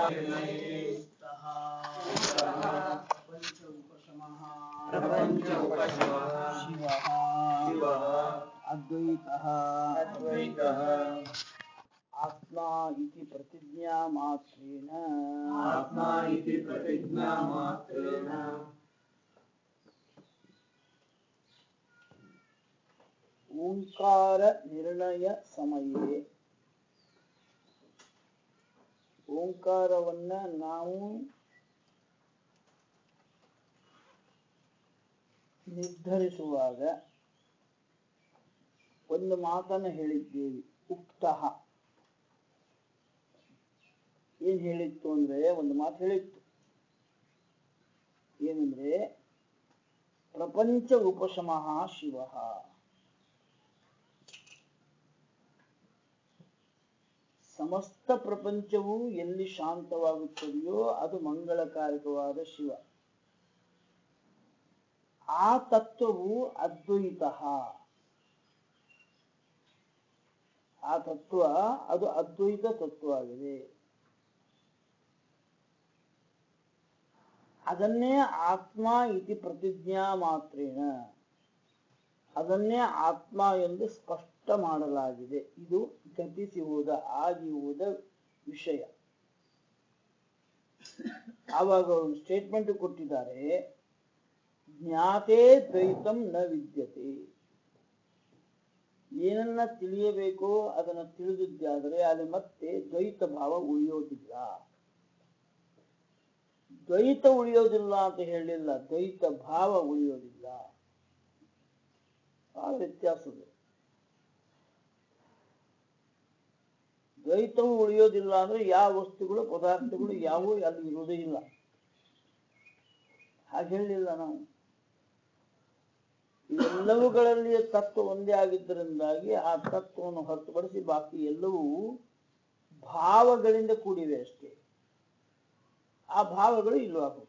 ಸ್ತಃ ಪ್ರಪಂಚ ಉಪಶಮಃ ಪ್ರಪಂಚ ಉಪಶಮಃ ಶಿವಃ ಶಿವಃ ಅದ್ವೈತಃ ಅದ್ವೈತಃ ಆತ್ಮ ಇತಿ ಪ್ರತಿಜ್ಞಾ ಮಾತ್ರೇಣ ಆತ್ಮ ಇತಿ ಪ್ರತಿಜ್ಞಾ ಮಾತ್ರೇಣ ಓಂಕಾರ ನಿರ್ಣಯ ಸಮಯೇ ಓಂಕಾರವನ್ನ ನಾವು ನಿರ್ಧರಿಸುವಾಗ ಒಂದು ಮಾತನ್ನು ಹೇಳಿದ್ದೇವೆ ಉಕ್ತಃ ಏನ್ ಹೇಳಿತ್ತು ಅಂದ್ರೆ ಒಂದು ಮಾತು ಹೇಳಿತ್ತು ಏನಂದ್ರೆ ಪ್ರಪಂಚ ಉಪಶಮಃ ಶಿವಃ ಸಮಸ್ತ ಪ್ರಪಂಚವು ಎಲ್ಲಿ ಶಾಂತವಾಗುತ್ತದೆಯೋ ಅದು ಮಂಗಳಕಾರಕವಾದ ಶಿವ ಆ ತತ್ವವು ಅದ್ವೈತ ಆ ತತ್ವ ಅದು ಅದ್ವೈತ ತತ್ವವಾಗಿದೆ ಅದನ್ನೇ ಆತ್ಮ ಇತಿ ಪ್ರತಿಜ್ಞಾ ಮಾತ್ರೇಣ ಅದನ್ನೇ ಆತ್ಮ ಎಂದು ಸ್ಪಷ್ಟ ಮಾಡಲಾಗಿದೆ ಇದು ಗತಿಸಿ ಹೋದ ಆಗಿ ಹೋದ ವಿಷಯ ಆವಾಗ ಒಂದು ಸ್ಟೇಟ್ಮೆಂಟ್ ಕೊಟ್ಟಿದ್ದಾರೆ ಜ್ಞಾತೇ ದ್ವೈತಂ ನ ವಿದ್ಯತೆ ಏನನ್ನ ತಿಳಿಯಬೇಕೋ ಅದನ್ನ ತಿಳಿದಿದ್ದಾದರೆ ಅಲ್ಲಿ ಮತ್ತೆ ದ್ವೈತ ಭಾವ ಉಳಿಯೋದಿಲ್ಲ ದ್ವೈತ ಉಳಿಯೋದಿಲ್ಲ ಅಂತ ಹೇಳಿಲ್ಲ ದ್ವೈತ ಭಾವ ಉಳಿಯೋದಿಲ್ಲ ಬಹಳ ವ್ಯತ್ಯಾಸ ಇದೆ ದ್ವೈತವು ಉಳಿಯೋದಿಲ್ಲ ಅಂದ್ರೆ ಯಾವ ವಸ್ತುಗಳು ಪದಾರ್ಥಗಳು ಯಾವುವು ಅಲ್ಲಿ ಇರುವುದೇ ಇಲ್ಲ ಹಾಗೆ ಹೇಳಲಿಲ್ಲ ನಾವು ಎಲ್ಲವುಗಳಲ್ಲಿ ತತ್ವ ಒಂದೇ ಆಗಿದ್ದರಿಂದಾಗಿ ಆ ತತ್ವವನ್ನು ಹೊರತುಪಡಿಸಿ ಬಾಕಿ ಎಲ್ಲವೂ ಭಾವಗಳಿಂದ ಕೂಡಿವೆ ಅಷ್ಟೇ ಆ ಭಾವಗಳು ಇಲ್ಲವಾಗುತ್ತೆ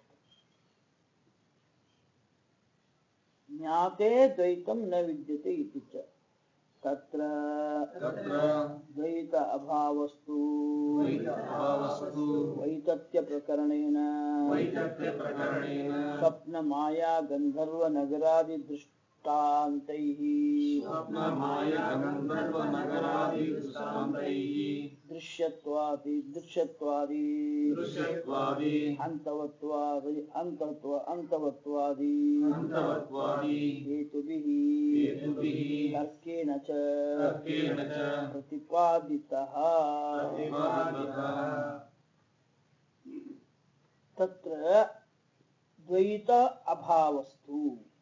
ಜ್ಞಾತೆ ದ್ವೈತಂ ನ ವಿದ್ಯತೆ ಇತಿ ಚ ತತ್ರ ತತ್ರ ದ್ವೈತ ಅಭಾವಸ್ತು ದ್ವೈತ ಅಭಾವಸ್ತು ವೈತತ್ಯ ಪ್ರಕರಣೇನ ವೈತಥ್ಯ ಪ್ರಕರಣೇನ ಸ್ವಪ್ನ ಮಾಯಾ ಗಂಧರ್ವ ನಗರಾದಿ ದೃಷ್ಟಾಂತೈ ಸ್ವಪ್ನ ಮಾಯಾ ಗಂಧರ್ವ ನಗರಾದಿ ದೃಷ್ಟಾಂತೈಃ ದೃಶ್ಯತ್ವಾದಿ ದೃಶ್ಯತ್ವಾದಿ ದೃಶ್ಯತ್ವಾದಿ ಅಂತವತ್ವಾದಿ ಅಂತತ್ವ ಅಂತವತ್ವಾದಿ ಅಂತವತ್ವಾದಿ ಹೇತುಭಿಃ ಹೇತುಭಿಃ ತರ್ಕೇಣ ಚ ತರ್ಕೇಣ ಚ ಪ್ರತಿಪಾದಿತಃ ಪ್ರತಿಪಾದಿತಃ ತತ್ರ ದ್ವೈತ ಅಭಾವಸ್ತು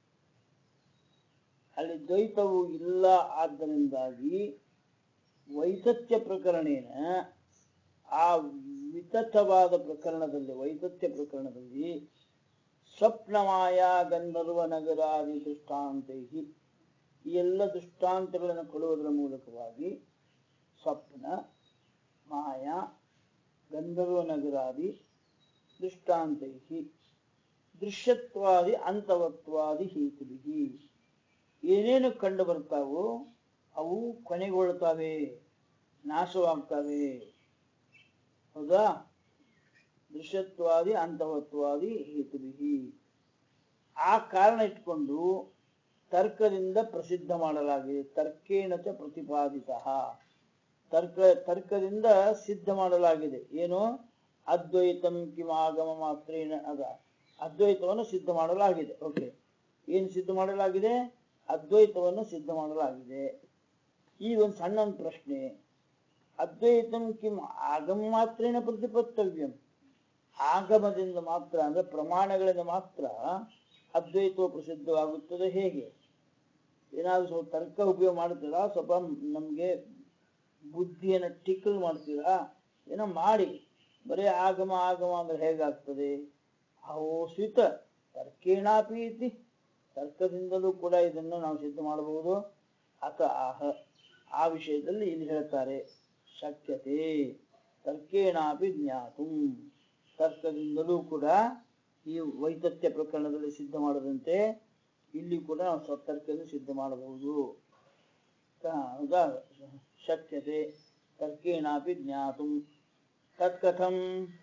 ಅಲ್ಲಿ ದ್ವೈತವು ಇಲ್ಲ ಆದ್ದರಿಂದಾಗಿ ವೈತಥ್ಯ ಪ್ರಕರಣೇನ ಆ ವಿತಥವಾದ ಪ್ರಕರಣದಲ್ಲಿ ವೈತಥ್ಯ ಪ್ರಕರಣದಲ್ಲಿ ಸ್ವಪ್ನ ಮಾಯಾ ಗಂಧರ್ವ ನಗರಾದಿ ದೃಷ್ಟಾಂತೈ ಈ ಎಲ್ಲ ದೃಷ್ಟಾಂತಗಳನ್ನು ಕೊಡುವುದರ ಮೂಲಕವಾಗಿ ಸ್ವಪ್ನ ಮಾಯಾ ಗಂಧರ್ವ ನಗರಾದಿ ದೃಷ್ಟಾಂತೈ ದೃಶ್ಯತ್ವಾದಿ ಅಂತವತ್ವಾದಿ ಹೇತುವಿಹಿ ಏನೇನು ಕಂಡು ಬರ್ತಾವೋ ಅವು ಕೊನೆಗೊಳ್ತವೆ ನಾಶವಾಗ್ತವೆ ಹೌದಾ ದೃಶ್ಯತ್ವಾದಿ ಅಂತವತ್ವಾದಿ ಹೇತುವಿಹಿ ಆ ಕಾರಣ ಇಟ್ಕೊಂಡು ತರ್ಕದಿಂದ ಪ್ರಸಿದ್ಧ ಮಾಡಲಾಗಿದೆ ತರ್ಕೇಣ ಚ ಪ್ರತಿಪಾದಿತ ತರ್ಕ ತರ್ಕದಿಂದ ಸಿದ್ಧ ಮಾಡಲಾಗಿದೆ ಏನು ಅದ್ವೈತಂ ಕಿಮಾಗಮ ಮಾತ್ರೇನ ಅದ ಅದ್ವೈತವನ್ನು ಸಿದ್ಧ ಮಾಡಲಾಗಿದೆ ಓಕೆ ಏನು ಸಿದ್ಧ ಮಾಡಲಾಗಿದೆ ಅದ್ವೈತವನ್ನು ಸಿದ್ಧ ಮಾಡಲಾಗಿದೆ ಈ ಒಂದು ಸಣ್ಣ ಒಂದು ಪ್ರಶ್ನೆ ಅದ್ವೈತಂ ಕಿಂ ಆಗಮ ಮಾತ್ರೇನ ಪ್ರತಿಪತ್ತವ್ಯಂ ಆಗಮದಿಂದ ಮಾತ್ರ ಅಂದ್ರೆ ಪ್ರಮಾಣಗಳಿಂದ ಮಾತ್ರ ಅದ್ವೈತವು ಪ್ರಸಿದ್ಧವಾಗುತ್ತದೆ ಹೇಗೆ ಏನಾದ್ರು ಸ್ವಲ್ಪ ತರ್ಕ ಉಪಯೋಗ ಮಾಡ್ತೀರಾ ಸ್ವಲ್ಪ ನಮ್ಗೆ ಬುದ್ಧಿಯನ್ನು ಟಿಕ್ಕಲ್ ಮಾಡ್ತೀರಾ ಏನೋ ಮಾಡಿ ಬರೀ ಆಗಮ ಆಗಮ ಅಂದ್ರೆ ಹೇಗಾಗ್ತದೆ ಅಹೋ ಸ್ವಿತ ತರ್ಕೇಣಾಪಿ ಇತಿ ತರ್ಕದಿಂದಲೂ ಕೂಡ ಇದನ್ನು ನಾವು ಸಿದ್ಧ ಮಾಡಬಹುದು ಅಥ ಆಹ ಆ ವಿಷಯದಲ್ಲಿ ಇಲ್ಲಿ ಹೇಳ್ತಾರೆ ಶಕ್ಯತೆ ತರ್ಕೇಣಾಪಿ ಜ್ಞಾತು ತರ್ಕದಿಂದಲೂ ಕೂಡ ಈ ವೈತಥ್ಯ ಪ್ರಕರಣದಲ್ಲಿ ಸಿದ್ಧ ಮಾಡದಂತೆ ಇಲ್ಲಿ ಕೂಡ ನಾವು ಸ್ವತರ್ಕವನ್ನು ಸಿದ್ಧ ಮಾಡಬಹುದು ತ- ಹೌದಾ ಶಕ್ಯತೆ ತರ್ಕೇಣಾಪಿ ಜ್ಞಾತು ತತ್ಕಥಂ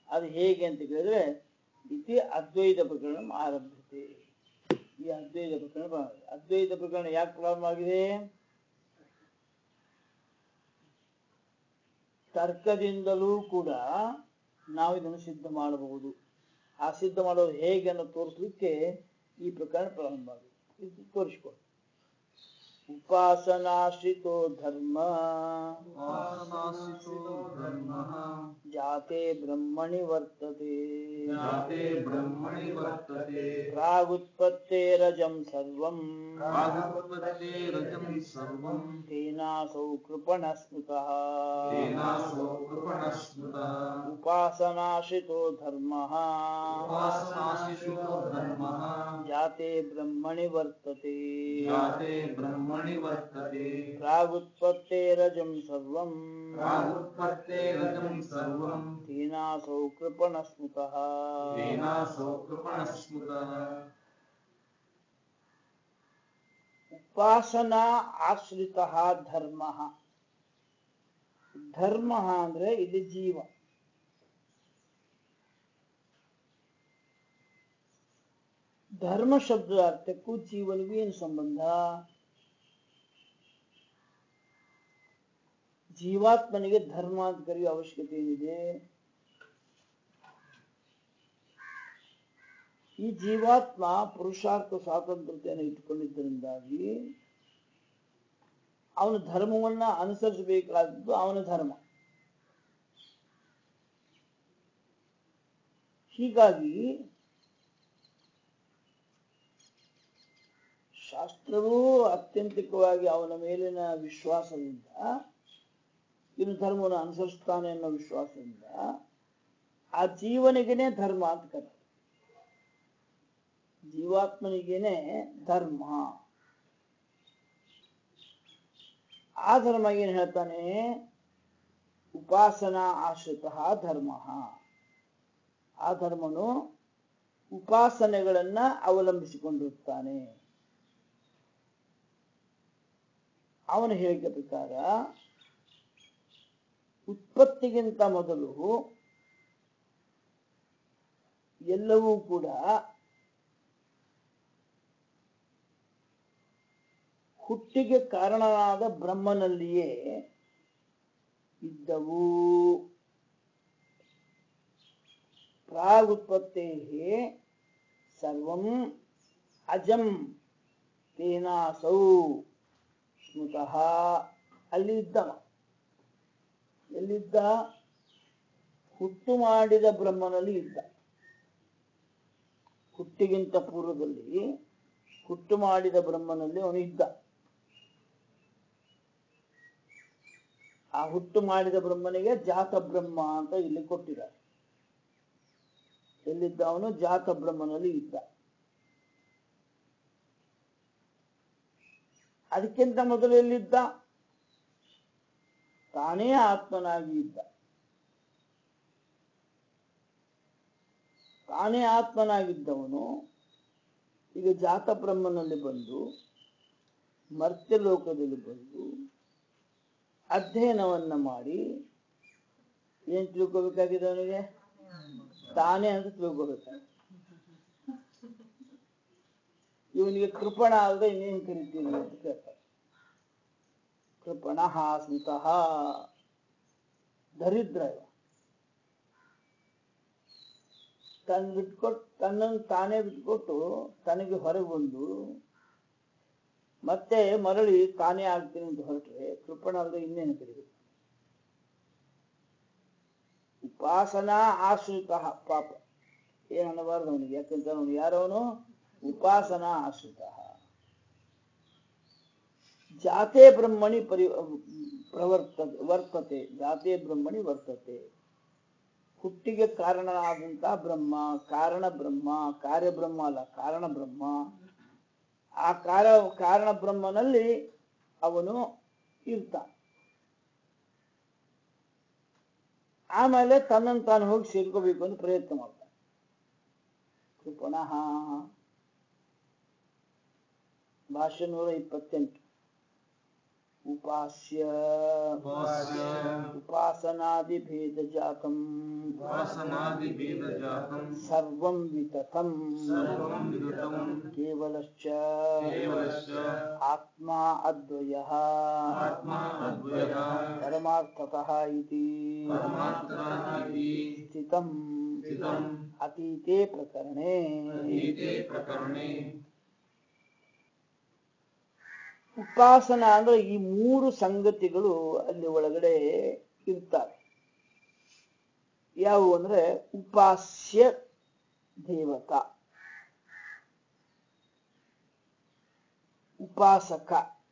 ಅದು ಹೇಗೆ ಅಂತ ಕೇಳಿದ್ರೆ ಇತಿ ಅದ್ವೈತ ಪ್ರಕರಣ ಆರಂಭತೆ ಈ ಅದ್ವೈತ ಪ್ರಕರಣ ಪ್ರಾರಂಭ ಆಗಿದೆ. ಅದ್ವೈತ ಪ್ರಕರಣ ಯಾಕೆ ಪ್ರಾರಂಭ ಆಗಿದೆ ತರ್ಕದಿಂದಲೂ ಕೂಡ ನಾವು ಇದನ್ನು ಸಿದ್ಧ ಮಾಡಬಹುದು ಆ ಸಿದ್ಧ ಮಾಡೋದು ಹೇಗೆ ಅನ್ನೋ ತೋರಿಸ್ಲಿಕ್ಕೆ ಈ ಪ್ರಕರಣ ಪ್ರಾರಂಭ ಆಗಿದೆ ಇದು ತೋರಿಸ್ಕೊಡಿ ಉಪಾಸನಾಶ್ರಿತೋ ಧರ್ಮ ಉಪಾಸನಾಶ್ರಿತೋ ಧರ್ಮಃ ಜಾತೆ ಬ್ರಹ್ಮಣಿ ವರ್ತತೆ ಜಾತೆ ಬ್ರಹ್ಮಣಿ ವರ್ತತೆ ಪ್ರಾಗುತ್ಪತ್ತೇರಜಂ ಸರ್ವಂ ಪ್ರಾಗುತ್ಪತ್ತೇರಜಂ ಸರ್ವಂ ತೇನಾಸೌ ಕೃಪಣ ಸ್ಮೃತಃ ತೇನಾಸೋ ಕೃಪಣಃ ಸ್ಮೃತಃ ಉಪಾಸನಾಶ್ರಿತೋ ಧರ್ಮ ಉಪಾಸನಾಶ್ರಿತೋ ಧರ್ಮಃ ಜಾತೆ ಬ್ರಹ್ಮಣಿ ವರ್ತತೆ ಜಾತೆ ಬ್ರಹ್ಮಣಿ ವರ್ತತೆ ಪ್ರಾಗುತ್ಪತ್ತೇರಜಂ ಸರ್ವಂ ಪ್ರಾಗುತ್ಪತ್ತೇರಜಂ ಸರ್ವಂ ತೇನಾಸೌ ಕೃಪಣ ಸ್ಮೃತಃ ತೇನಾಸೋ ಕೃಪಣಃ ಸ್ಮೃತಃ ಉಪಾಸನಾ ಆಶ್ರಿತ ಧರ್ಮ ಧರ್ಮ ಅಂದ್ರೆ ಇಲ್ಲಿ ಜೀವ ಧರ್ಮ ಶಬ್ದದ ಅರ್ಥಕ್ಕೂ ಜೀವನಿಗೂ ಏನು ಸಂಬಂಧ ಜೀವಾತ್ಮನಿಗೆ ಧರ್ಮ ಅಂತ ಕರೆಯುವ ಅವಶ್ಯಕತೆ ಏನಿದೆ ಈ ಜೀವಾತ್ಮ ಪುರುಷಾರ್ಥ ಸ್ವಾತಂತ್ರ್ಯತೆಯನ್ನು ಇಟ್ಟುಕೊಂಡಿದ್ದರಿಂದಾಗಿ ಅವನ ಧರ್ಮವನ್ನ ಅನುಸರಿಸಬೇಕಾದದ್ದು ಅವನ ಧರ್ಮ ಹೀಗಾಗಿ ಶಾಸ್ತ್ರವೂ ಅತ್ಯಂತಿಕವಾಗಿ ಅವನ ಮೇಲಿನ ವಿಶ್ವಾಸದಿಂದ ಇವನು ಧರ್ಮವನ್ನು ಅನುಸರಿಸ್ತಾನೆ ಅನ್ನೋ ವಿಶ್ವಾಸದಿಂದ ಆ ಜೀವನಿಗೆನೆ ಧರ್ಮ ಅಂತ ಕರೀತಾರೆ ಜೀವಾತ್ಮನಿಗೇನೆ ಧರ್ಮ ಆ ಧರ್ಮ ಏನ್ ಹೇಳ್ತಾನೆ ಉಪಾಸನಾ ಆಶ್ರಿತ ಧರ್ಮ ಆ ಧರ್ಮನು ಉಪಾಸನೆಗಳನ್ನ ಅವಲಂಬಿಸಿಕೊಂಡಿರುತ್ತಾನೆ ಅವನ ಹೇಳಿಕೆ ಪ್ರಕಾರ ಉತ್ಪತ್ತಿಗಿಂತ ಮೊದಲು ಎಲ್ಲವೂ ಕೂಡ ಹುಟ್ಟಿಗೆ ಕಾರಣನಾದ ಬ್ರಹ್ಮನಲ್ಲಿಯೇ ಇದ್ದವು ಪ್ರಾಗುತ್ಪತ್ತೇ ಸರ್ವಂ ಅಜಂ ತೇನಾಸೌ ಸ್ಮೃತಃ ಅಲ್ಲಿ ಇದ್ದವ ಎಲ್ಲಿದ್ದ ಹುಟ್ಟು ಮಾಡಿದ ಬ್ರಹ್ಮನಲ್ಲಿ ಇದ್ದ ಹುಟ್ಟಿಗಿಂತ ಪೂರ್ವದಲ್ಲಿ ಹುಟ್ಟು ಮಾಡಿದ ಬ್ರಹ್ಮನಲ್ಲಿ ಅವನು ಇದ್ದ ಆ ಹುಟ್ಟು ಮಾಡಿದ ಬ್ರಹ್ಮನಿಗೆ ಜಾತ ಬ್ರಹ್ಮ ಅಂತ ಇಲ್ಲಿ ಕೊಟ್ಟಿದ್ದಾರೆ ಎಲ್ಲಿದ್ದ ಅವನು ಜಾತ ಬ್ರಹ್ಮನಲ್ಲಿ ಇದ್ದ ಅದಕ್ಕಿಂತ ಮೊದಲು ಎಲ್ಲಿದ್ದ ತಾನೇ ಆತ್ಮನಾಗಿ ಇದ್ದ ತಾನೇ ಆತ್ಮನಾಗಿದ್ದವನು ಈಗ ಜಾತ ಬ್ರಹ್ಮನಲ್ಲಿ ಬಂದು ಮರ್ತ್ಯ ಲೋಕದಲ್ಲಿ ಬಂದು ಅಧ್ಯಯನವನ್ನ ಮಾಡಿ ಏನ್ ತಿಳ್ಕೋಬೇಕಾಗಿದೆ ಅವನಿಗೆ ತಾನೇ ಅಂತ ತಿಳ್ಕೋಬೇಕಾಗಿದೆ ಇವನಿಗೆ ಕೃಪಣ ಅಲ್ಲದೆ ಇನ್ನೇನ್ ಕರಿತೀವಿ ಅಂತ ಕೇಳ್ತಾರೆ ಕೃಪಣ ಸ್ಮಿತಃ ದರಿದ್ರ ಇವ. ತನ್ನ ಬಿಟ್ಕೊಟ್ಟು ತನ್ನನ್ನು ತಾನೇ ಬಿಟ್ಕೊಟ್ಟು ತನಗೆ ಹೊರಗೆ ಬಂದು ಮತ್ತೆ ಮರಳಿ ತಾನೇ ಆಗ್ತೀನಿ ಅಂತ ಹೊರಟ್ರೆ ಕೃಪಣ ಅಲ್ಲದೆ ಇನ್ನೇನು ಕರೀಬೇಕು ಉಪಾಸನಾ ಆಶ್ರಿತ ಪಾಪ ಏನ್ ಅನ್ನಬಾರ್ದು ಅವನಿಗೆ ಯಾಕಂತ ಅವನು ಯಾರವನು ಉಪಾಸನಾ ಆಶ್ರಿತ ಜಾತೆ ಬ್ರಹ್ಮಣಿ ಪರಿ ಪ್ರವರ್ತತೆ ವರ್ತತೆ ಜಾತೆ ಬ್ರಹ್ಮಣಿ ವರ್ತತೆ ಹುಟ್ಟಿಗೆ ಕಾರಣನಾದಂತಹ ಬ್ರಹ್ಮ ಕಾರಣ ಬ್ರಹ್ಮ ಕಾರ್ಯ ಬ್ರಹ್ಮ ಅಲ್ಲ ಕಾರಣ ಬ್ರಹ್ಮ ಆ ಕಾರ ಕಾರಣ ಬ್ರಹ್ಮನಲ್ಲಿ ಅವನು ಇರ್ತಾನೆ ಆಮೇಲೆ ತನ್ನನ್ನು ತಾನು ಹೋಗಿ ಸೇರ್ಕೋಬೇಕು ಅಂತ ಪ್ರಯತ್ನ ಮಾಡ್ತಾನೆ ಕೃಪಣಃ ಭಾಷ್ಯ ನೂರ ಇಪ್ಪತ್ತೆಂಟು ಉಪಾಸ್ಯ उपास्य ಉಪಾಸನಾದಿಭೇದಜಾತಂ वासनादिभेदजातं ಸರ್ವಂ ವಿತತಂ सर्वं विदितं ಕೇವಲಶ್ಚ केवलश्च ಆತ್ಮ ಅದ್ವಯಃ आत्मा अद्वयः ಪರಮಾರ್ಥತಃ ಇತಿ परमार्थः इति ಸ್ಥಿತಂ स्थितम् ಅತೀತೆ ಪ್ರಕರಣೆ एते प्रकरणे ಉಪಾಸನ ಅಂದ್ರೆ ಈ ಮೂರು ಸಂಗತಿಗಳು ಅಲ್ಲಿ ಒಳಗಡೆ ಇರ್ತವೆ ಯಾವುವು ಅಂದ್ರೆ ಉಪಾಸ್ಯ ದೇವತಾ ಉಪಾಸಕ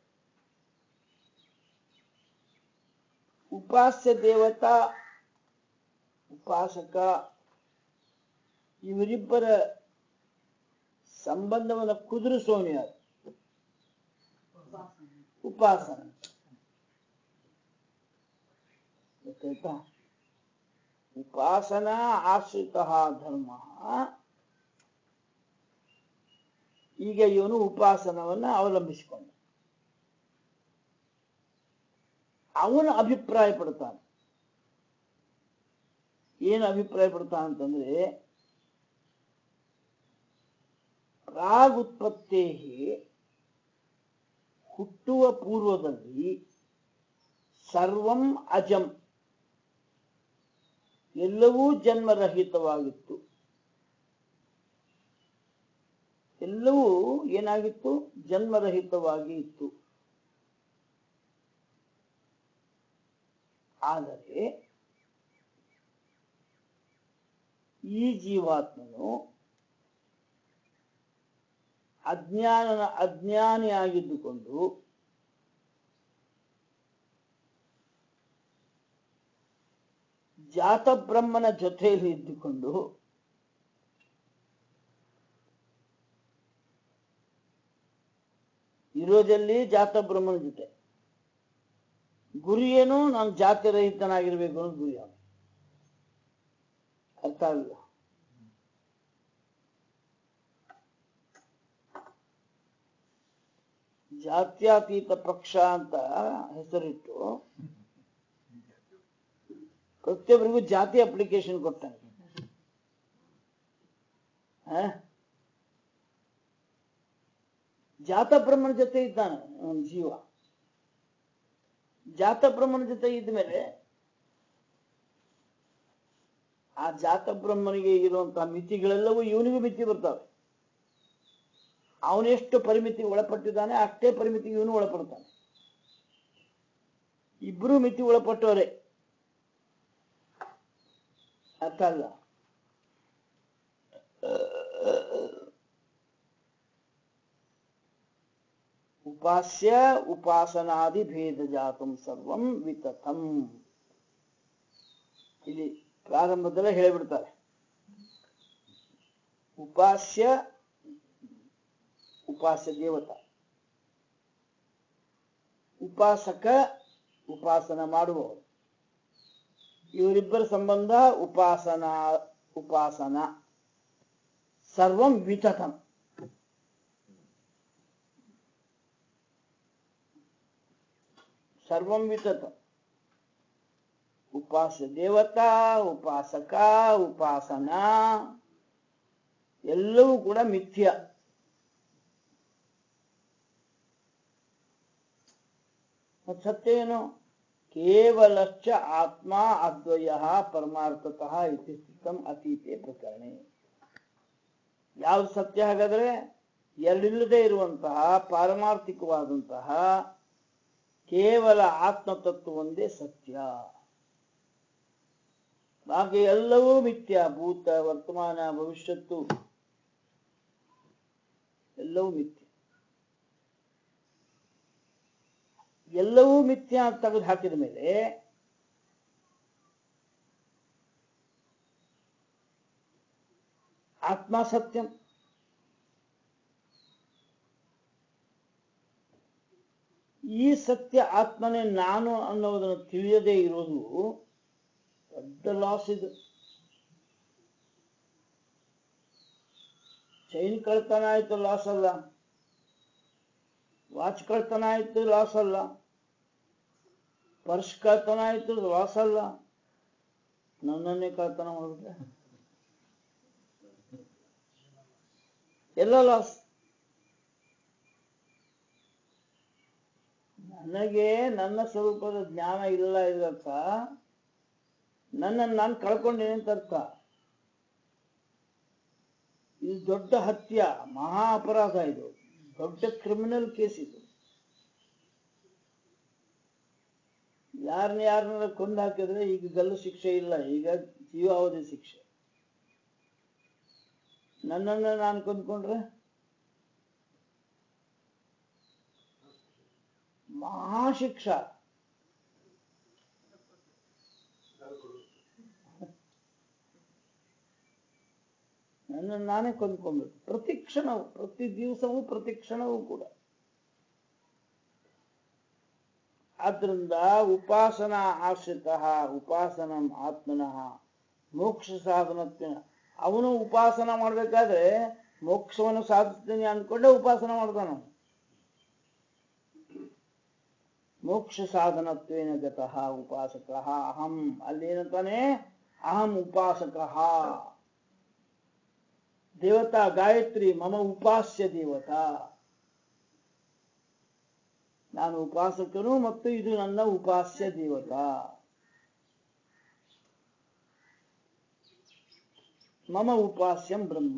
ಉಪಾಸ್ಯ ದೇವತಾ ಉಪಾಸಕ ಇವರಿಬ್ಬರ ಸಂಬಂಧವನ್ನು ಕುದುರಿಸೋನು ಯಾರು ಉಪಾಸನ ಗೊತ್ತಾಯ್ತಾ ಉಪಾಸನಾ ಆಶ್ರಿತ ಧರ್ಮ ಈಗ ಇವನು ಉಪಾಸನವನ್ನ ಅವಲಂಬಿಸಿಕೊಂಡ ಅವನು ಅಭಿಪ್ರಾಯ ಪಡ್ತಾನೆ ಏನು ಅಭಿಪ್ರಾಯ ಪಡ್ತಾನೆ ಅಂತಂದ್ರೆ ಪ್ರಾಗುತ್ಪತ್ತೇ ಹುಟ್ಟುವ ಪೂರ್ವದಲ್ಲಿ ಸರ್ವಂ ಅಜಂ ಎಲ್ಲವೂ ಜನ್ಮರಹಿತವಾಗಿತ್ತು ಎಲ್ಲವೂ ಏನಾಗಿತ್ತು ಜನ್ಮರಹಿತವಾಗಿ ಇತ್ತು ಆದರೆ ಈ ಜೀವಾತ್ಮನು ಅಜ್ಞಾನ ಅಜ್ಞಾನಿಯಾಗಿದ್ದುಕೊಂಡು ಜಾತ ಬ್ರಹ್ಮನ ಜೊತೆಯಲ್ಲಿ ಇದ್ದುಕೊಂಡು ಇರೋದಲ್ಲಿ ಜಾತ ಬ್ರಹ್ಮನ ಜೊತೆ ಗುರಿ ಏನು ನಾನು ಜಾತಿ ರಹಿತನಾಗಿರ್ಬೇಕು ಅನ್ನೋದು ಗುರಿ ಅವನು ಅರ್ಥ ಆಗಲಿಲ್ಲ ಜಾತ್ಯತೀತ ಪಕ್ಷ ಅಂತ ಹೆಸರಿಟ್ಟು ಪ್ರತಿಯೊಬ್ಬರಿಗೂ ಜಾತಿ ಅಪ್ಲಿಕೇಶನ್ ಕೊಟ್ಟಾನೆ ಹ? ಜಾತ ಬ್ರಹ್ಮನ ಜೊತೆ ಇದ್ದಾನೆ ಅವನ ಜೀವ ಜಾತ ಬ್ರಹ್ಮನ ಜೊತೆ ಇದ್ಮೇಲೆ ಆ ಜಾತ ಬ್ರಹ್ಮನಿಗೆ ಇರುವಂತಹ ಮಿತಿಗಳೆಲ್ಲವೂ ಇವನಿಗೂ ಮಿತಿ ಬರ್ತವೆ ಅವನೆಷ್ಟು ಪರಿಮಿತಿಗೆ ಒಳಪಟ್ಟಿದ್ದಾನೆ ಅಷ್ಟೇ ಪರಿಮಿತಿಗೆ ಇವನು ಒಳಪಡ್ತಾನೆ ಇಬ್ರು ಮಿತಿ ಒಳಪಟ್ಟವರೇ ಅರ್ಥ ಅಲ್ಲ ಉಪಾಸ್ಯ ಉಪಾಸನಾದಿ ಭೇದ ಜಾತಂ ಸರ್ವಂ ವಿತತಂ ಇಲ್ಲಿ ಪ್ರಾರಂಭದಲ್ಲೇ ಹೇಳಿಬಿಡ್ತಾರೆ ಉಪಾಸ್ಯ ಉಪಾಸ್ಯ ದೇವತ ಉಪಾಸಕ ಉಪಾಸನ ಮಾಡುವವರು ಇವರಿಬ್ಬರ ಸಂಬಂಧ ಉಪಾಸನಾ ಉಪಾಸನ ಸರ್ವಂ ವಿತತಂ ಸರ್ವಂ ವಿತತಂ ಉಪಾಸ್ಯ ದೇವತಾ ಉಪಾಸಕ ಉಪಾಸನ ಎಲ್ಲವೂ ಕೂಡ ಮಿಥ್ಯ ಮತ್ತ್ ಸತ್ಯ ಏನು ಕೇವಲಶ್ಚ ಆತ್ಮ ಅದ್ವಯ ಪರಮಾರ್ಥತಃ ಇತಿ ಸ್ಥಿತಂ ಅತೀತೆ ಪ್ರಕರಣ ಯಾವ್ದು ಸತ್ಯ ಹಾಗಾದ್ರೆ ಎರಡಿಲ್ಲದೆ ಇರುವಂತಹ ಪಾರಮಾರ್ಥಿಕವಾದಂತಹ ಕೇವಲ ಆತ್ಮತತ್ವ ಒಂದೇ ಸತ್ಯ ಬಾಕಿ ಎಲ್ಲವೂ ಮಿಥ್ಯ ಭೂತ ವರ್ತಮಾನ ಭವಿಷ್ಯತ್ತು ಎಲ್ಲವೂ ಮಿಥ್ಯ ಎಲ್ಲವೂ ಮಿಥ್ಯ ಅಂತ ತೆಗೆದು ಹಾಕಿದ ಮೇಲೆ ಆತ್ಮ ಸತ್ಯಂ ಈ ಸತ್ಯ ಆತ್ಮನೇ ನಾನು ಅನ್ನೋದನ್ನು ತಿಳಿಯದೇ ಇರೋದು ದೊಡ್ಡ ಲಾಸ್ ಇದು ಚೈನ್ ಕಳ್ತನ ಆಯ್ತು ಲಾಸ್ ಅಲ್ಲ ವಾಚ್ ಕಳ್ತನ ಆಯ್ತು ಲಾಸ್ ಅಲ್ಲ ಪರ್ಸ್ ಕಳ್ತನ ಆಯ್ತು ಲಾಸ್ ಅಲ್ಲ ನನ್ನನ್ನೇ ಕಳ್ತನ ಮಾಡಿದ್ರೆ ಎಲ್ಲ ಲಾಸ್ ನನಗೆ ನನ್ನ ಸ್ವರೂಪದ ಜ್ಞಾನ ಇಲ್ಲ ಇದಕ್ಕ ನನ್ನನ್ನು ನಾನು ಕಳ್ಕೊಂಡೇನೆ ಅಂತ ಅರ್ಥ ಇದು ದೊಡ್ಡ ಹತ್ಯ ಮಹಾ ಅಪರಾಧ ಇದು ದೊಡ್ಡ ಕ್ರಿಮಿನಲ್ ಕೇಸ್ ಇದು ಯಾರನ್ನ ಯಾರನ್ನ ಕೊಂದು ಹಾಕಿದ್ರೆ ಈಗ ಗಲ್ಲು ಶಿಕ್ಷೆ ಇಲ್ಲ ಈಗ ಜೀವಾವಧಿ ಶಿಕ್ಷೆ ನನ್ನನ್ನು ನಾನು ಕೊಂದ್ಕೊಂಡ್ರೆ ಮಹಾಶಿಕ್ಷಾ ನನ್ನನ್ನು ನಾನೇ ಕೊಂದ್ಕೊಬೇಕು ಪ್ರತಿ ಕ್ಷಣವೂ ಪ್ರತಿ ದಿವಸವೂ ಪ್ರತಿ ಕ್ಷಣವೂ ಕೂಡ ಆದ್ರಿಂದ ಉಪಾಸನಾ ಆಶ್ರಿತ ಉಪಾಸನ ಆತ್ಮನಃ ಮೋಕ್ಷ ಸಾಧನತ್ವ ಅವನು ಉಪಾಸನ ಮಾಡ್ಬೇಕಾದ್ರೆ ಮೋಕ್ಷವನ್ನು ಸಾಧಿಸ್ತೀನಿ ಅಂದ್ಕೊಂಡೆ ಉಪಾಸನ ಮಾಡ್ತಾನ ಅವನು. ಮೋಕ್ಷ ಸಾಧನತ್ವೇನ ಗತಃ ಉಪಾಸಕ ಅಹಂ ಅಲ್ಲೇನಂತಾನೆ ಅಹಂ ಉಪಾಸಕ ದೇವತಾ ಗಾಯತ್ರಿ ಮಮ ಉಪಾಸ್ಯ ದೇವತಾ ನಾನು ಉಪಾಸಕನು ಮತ್ತು ಇದು ನನ್ನ ಉಪಾಸ್ಯ ದೇವತಾ ಮಮ ಉಪಾಸ್ಯಂ ಬ್ರಹ್ಮ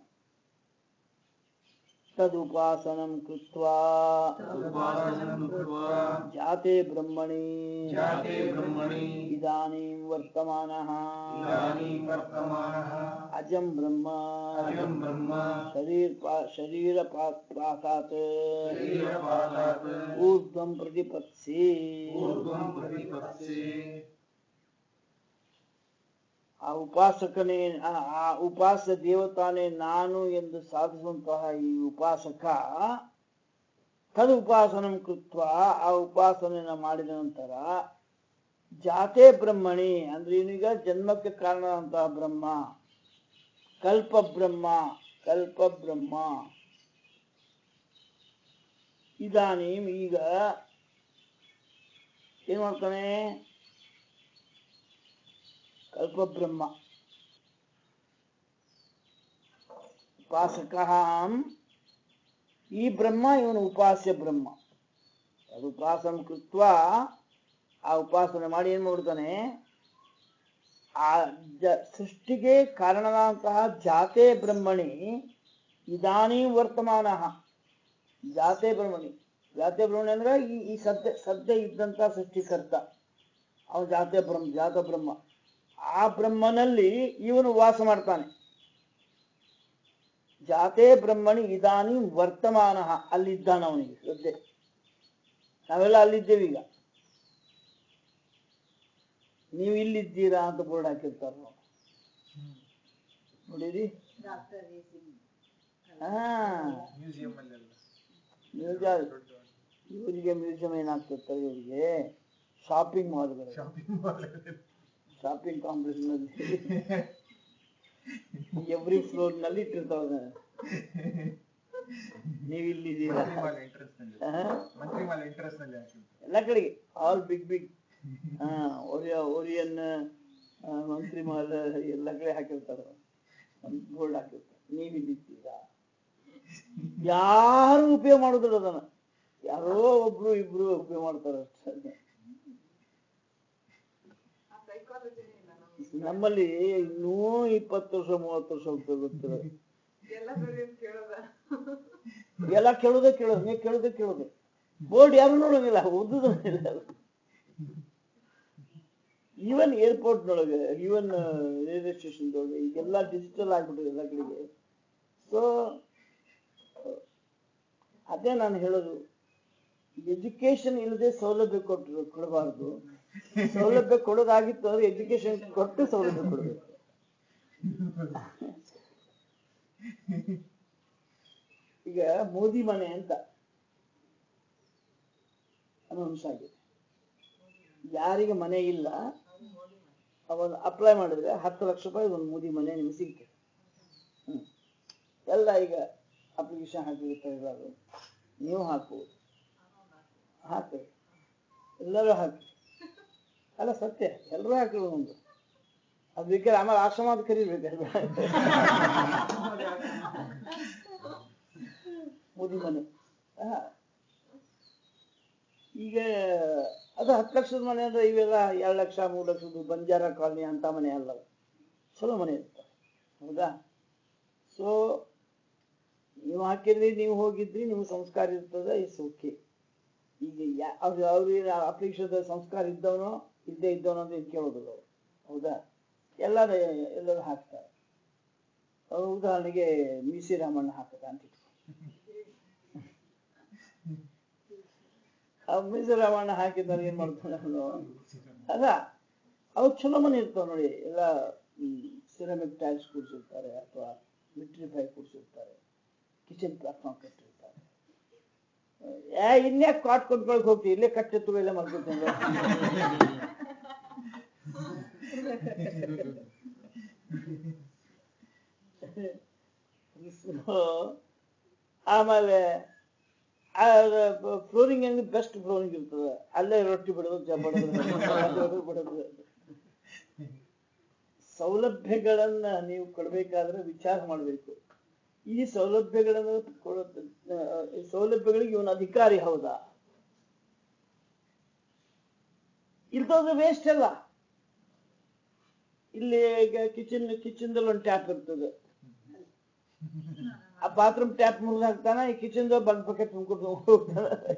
ತದುಪಾಸನಂ ಕೃತ್ವಾ ತದುಪಾಸನಂ ಕೃತ್ವಾ ಜಾತೆ ಬ್ರಹ್ಮಣಿ ಜಾತೆ ಬ್ರಹ್ಮಣಿ ಇದಾನೀಂ ವರ್ತಮಾನಃ ಇದಾನೀಂ ವರ್ತಮಾನಃ ಅಜಂ ಬ್ರಹ್ಮ ಅಯಂ ಬ್ರಹ್ಮ ಶರೀರ ಪಾ- ಶರೀರ ಪಾ- ಪಾತಾತ್ ಶರೀರಪಾತಾತ್ ಊರ್ಧ್ವಂ ಪ್ರತಿಪತ್ಸಿ ಊರ್ಧ್ವಂ ಪ್ರತಿಪತ್ಸೆ ಆ ಉಪಾಸಕನೇ ಆ- ಆ ಉಪಾಸ ದೇವತಾನೇ ನಾನು ಎಂದು ಸಾಧಿಸುವಂತಹ ಈ ಉಪಾಸಕ ತದ್ ಉಪಾಸನಂ ಕೃತ್ವ ಆ ಉಪಾಸನೆಯನ್ನ ಮಾಡಿದ ನಂತರ ಜಾತೆ ಬ್ರಹ್ಮಣಿ ಅಂದ್ರೆ ಇವನೀಗ ಜನ್ಮಕ್ಕೆ ಕಾರಣವಂತಹ ಬ್ರಹ್ಮ ಕಲ್ಪ ಬ್ರಹ್ಮ ಕಲ್ಪ ಬ್ರಹ್ಮ ಇದಾನೀಂ ಈಗ ಏನ್ ಮಾಡ್ತಾನೆ ಕಲ್ಪಬ್ರಹ್ಮ ಉಪಾಸಕ ಈ ಬ್ರಹ್ಮ ಇವನು ಉಪಾಸ್ಯ ಬ್ರಹ್ಮ ಅದು ಉಪಾಸನ ಕೃತ್ವ ಆ ಉಪಾಸನೆ ಮಾಡಿ ಏನ್ ಮಾಡ್ತಾನೆ ಆ ಜ- ಸೃಷ್ಟಿಗೆ ಕಾರಣವಾದಂತಹ ಜಾತೆ ಬ್ರಹ್ಮಣಿ ಇದಾನೀ ವರ್ತಮಾನ ಜಾತೆ ಬ್ರಹ್ಮಣಿ ಜಾತೆ ಬ್ರಹ್ಮಣಿ ಅಂದ್ರೆ ಈ ಈ ಸದ್ಯ ಸದ್ಯ ಇದ್ದಂತ ಸೃಷ್ಟಿಕರ್ತ ಅವನು ಜಾತೆ ಬ್ರಹ್ಮ ಜಾತ ಬ್ರಹ್ಮ ಆ ಬ್ರಹ್ಮನಲ್ಲಿ ಇವನು ವಾಸ ಮಾಡ್ತಾನೆ ಜಾತೆ ಬ್ರಹ್ಮಣಿ ಇದಾನಿ ವರ್ತಮಾನ ಅಲ್ಲಿದ್ದಾನ ಅವನಿಗೆ ಸದ್ಯ ನಾವೆಲ್ಲ ಅಲ್ಲಿದ್ದೇವೆ ಈಗ ನೀವು ಇಲ್ಲಿದ್ದೀರಾ ಅಂತ ಬೋರ್ಡ್ ಹಾಕಿರ್ತಾರ ನೋಡಿರಿ ಹಾ ಮ್ಯೂಸಿಯಂ ಅಲ್ಲೆಲ್ಲ ಮ್ಯೂಸಿಯಂ ಇವರಿಗೆ ಮ್ಯೂಸಿಯಂ ಏನಾಗ್ತಿರ್ತಾರೆ ಇವರಿಗೆ ಶಾಪಿಂಗ್ ಮಾಲ್ಗಳು ಶಾಪಿಂಗ್ ಮಾಲ್ ಶಾಪಿಂಗ್ ಕಾಂಪ್ಲೆಕ್ಸ್ ನಲ್ಲಿ ಎವ್ರಿ ಫ್ಲೋರ್ ನಲ್ಲಿ ಇಟ್ಟಿರ್ತಾವ ನೀವು ಇಲ್ಲಿದ್ದೀರಾ ಮಂತ್ರಿ ಮಾಲ್ ಎಂಟ್ರೆನ್ಸ್ ನಲ್ಲಿ ಆಹಾ. ಮಂತ್ರಿ ಮಾಲ್ ಎಂಟ್ರೆನ್ಸ್ ನಲ್ಲಿ ಹಾಕಿರ್ತಾರೆ ಎಲ್ಲ ಕಡೆಗೆ ಆಲ್ ಬಿಗ್ ಬಿಗ್ ಹಾ ಓರಿಯ ಓರಿಯನ್ ಆ, ಮಂತ್ರಿ ಮಹಲ್ ಎಲ್ಲ ಕಡೆ ಹಾಕಿರ್ತಾರ ಬೋರ್ಡ್ ಹಾಕಿರ್ತಾರೆ ನೀವು ಇಲ್ಲಿದ್ದೀರಾ ಯಾರು ಉಪಯೋಗ ಮಾಡೋದಿಲ್ಲ ಅದನ್ನ ಯಾರೋ ಒಬ್ರು ಇಬ್ರು ಉಪಯೋಗ ಮಾಡ್ತಾರ ಅಷ್ಟೇ ನಮ್ಮಲ್ಲಿ ಇನ್ನೂ ಇಪ್ಪತ್ತು ವರ್ಷ ಮೂವತ್ತು ವರ್ಷ ಉಪಯೋಗ ಗೊತ್ತಿಲ್ಲ ಎಲ್ಲ ಕೇಳೋದೇ ಕೇಳೋದು ನೀವು ಕೇಳೋದೇ ಕೇಳೋದು ಬೋರ್ಡ್ ಯಾರು ನೋಡೋಂಗಿಲ್ಲ ಓದುದು ಇಲ್ಲ ಈವನ್ ಏರ್ಪೋರ್ಟ್ ನೊಳಗೆ ಈವನ್ ರೈಲ್ವೆ ಸ್ಟೇಷನ್ ಒಳಗೆ ಈಗೆಲ್ಲ ಡಿಜಿಟಲ್ ಆಗ್ಬಿಟ್ಟಿದೆ ಎಲ್ಲ ಕಡೆಗೆ ಸೊ ಅದೇ ನಾನು ಹೇಳೋದು ಎಜುಕೇಶನ್ ಇಲ್ಲದೆ ಸೌಲಭ್ಯ ಕೊಟ್ಟು ಕೊಡಬಾರ್ದು ಸೌಲಭ್ಯ ಕೊಡೋದಾಗಿತ್ತು ಅಂದ್ರೆ ಎಜುಕೇಶನ್ ಕೊಟ್ಟು ಸೌಲಭ್ಯ ಕೊಡಬೇಕು ಈಗ ಮೋದಿ ಮನೆ ಅಂತ ಅನೌನ್ಸ್ ಆಗಿದೆ ಯಾರಿಗೆ ಮನೆ ಇಲ್ಲ ಅವನು ಅಪ್ಲೈ ಮಾಡಿದ್ರೆ ಹತ್ತು ಲಕ್ಷ ರೂಪಾಯಿ ಒಂದು ಮೋದಿ ಮನೆ ನಿಮ್ಗೆ ಸಿಗ್ತದೆ ಹ್ಮ್. ಎಲ್ಲ ಈಗ ಅಪ್ಲಿಕೇಶನ್ ಹಾಕಿರ್ತಾರೆ ಎಲ್ಲರೂ ನೀವು ಹಾಕುವುದು ಹಾಕಿ ಎಲ್ಲರೂ ಹಾಕಿ ಅಲ್ಲ ಸತ್ಯ ಎಲ್ಲರೂ ಹಾಕಿದ್ರು ಒಂದು ಅದು ಬೇಕಾದ್ರೆ ಆಮೇಲೆ ಆಶ್ರಮ ಅಂತ ಕರೀಬೇಕು ಮೋದಿ ಮನೆ ಆ. ಈಗ ಅದು ಹತ್ತು ಲಕ್ಷದ ಮನೆ ಅಂದ್ರೆ ಇವೆಲ್ಲ ಎರಡು ಲಕ್ಷ ಮೂರು ಲಕ್ಷದ ಬಂಜಾರ ಕಾಲನಿ ಅಂತ ಮನೆ ಅಲ್ಲ ಅವು. ಚಲೋ ಮನೆ ಇರ್ತವೆ ಹೌದಾ ಸೊ ನೀವು ಹಾಕಿದ್ರಿ ನೀವು ಹೋಗಿದ್ರಿ ನೀವು ಸಂಸ್ಕಾರ ಇರ್ತದೆ ಇಟ್ಸ್ ಓಕೆ ಈಗ ಯಾ ಅವ್ರು ಅವ್ರಿಗೆ ಅಪೇಕ್ಷದ ಸಂಸ್ಕಾರ ಇದ್ದವನೋ ಇದ್ದೇ ಇದ್ದವನೋ ಅಂತ ಇದು ಕೇಳೋದಿಲ್ಲ ಅವ್ರು ಹೌದಾ ಎಲ್ಲರ ಎಲ್ಲರೂ ಹಾಕ್ತಾರೆ ಅವ್ರು ಉದಾಹರಣೆಗೆ ಮೀಸಿ ರಾಮಣ್ಣ ಹಾಕದ ಅಂತ ಇಟ್ಕೊ. ಆ ಮೀಸಿ ರಾಮಣ್ಣ ಹಾಕಿದ್ದಾರೆ ಏನ್ ಮಾಡ್ತಾನೆ ಅವನು ಅದ ಅವ್ ಚಲೋ ಮನೆ ಇರ್ತಾವ ನೋಡಿ ಎಲ್ಲ ಸಿರಮಿಕ್ ಟೈಲ್ಸ್ ಕೂಡಿಸಿರ್ತಾರೆ ಅಥವಾ ವಿಟ್ರಿಫೈ ಕೂಡಿಸಿರ್ತಾರೆ ಕಿಚನ್ ಪ್ಲಾಟ್ಫಾರ್ಮ್ ಕಟ್ಟಿರ್ತಾರೆ ಏ ಇನ್ಯಾಕ್ ಕಾಟ್ ಕೊಟ್ಕೊಳಕ್ ಹೋಗ್ತಿ ಇಲ್ಲೇ ಕಟ್ಟೆತ್ತು ಎಲ್ಲ ಮಾಡ್ಕೊತೀನಿ ಆಮೇಲೆ ಫ್ಲೋರಿಂಗ್ ಅಂದ್ರೆ ಬೆಸ್ಟ್ ಫ್ಲೋರಿಂಗ್ ಇರ್ತದೆ ಅಲ್ಲೇ ರೊಟ್ಟಿ ಬಿಡೋದು ಜ- ಬಡೋದು ಅಲ್ಲೇ ಬಿಡೋದು ಸೌಲಭ್ಯಗಳನ್ನ ನೀವು ಕೊಡ್ಬೇಕಾದ್ರೆ ವಿಚಾರ ಮಾಡಬೇಕು ಈ ಸೌಲಭ್ಯಗಳನ್ನು ಕೊಡೋ ಈ ಸೌಲಭ್ಯಗಳಿಗೆ ಇವನು ಅಧಿಕಾರಿ ಹೌದಾ ಇಲ್ದೋದ್ರೆ ವೇಸ್ಟ್ ಅಲ್ಲ ಇಲ್ಲಿ ಕಿಚನ್ ಕಿಚನ್ದಲ್ಲಿ ಒಂದು ಟ್ಯಾಪ್ ಇರ್ತದೆ ಆ ಬಾತ್ರೂಮ್ ಟ್ಯಾಪ್ ಮುರಿದು ಹಾಕ್ತಾನ ಈ ಕಿಚನ್ ಬಂದ್ ಬಕೆಟ್ ತುಂಬಿಕೊಂಡು ಹೋಗ್ತಾನೆ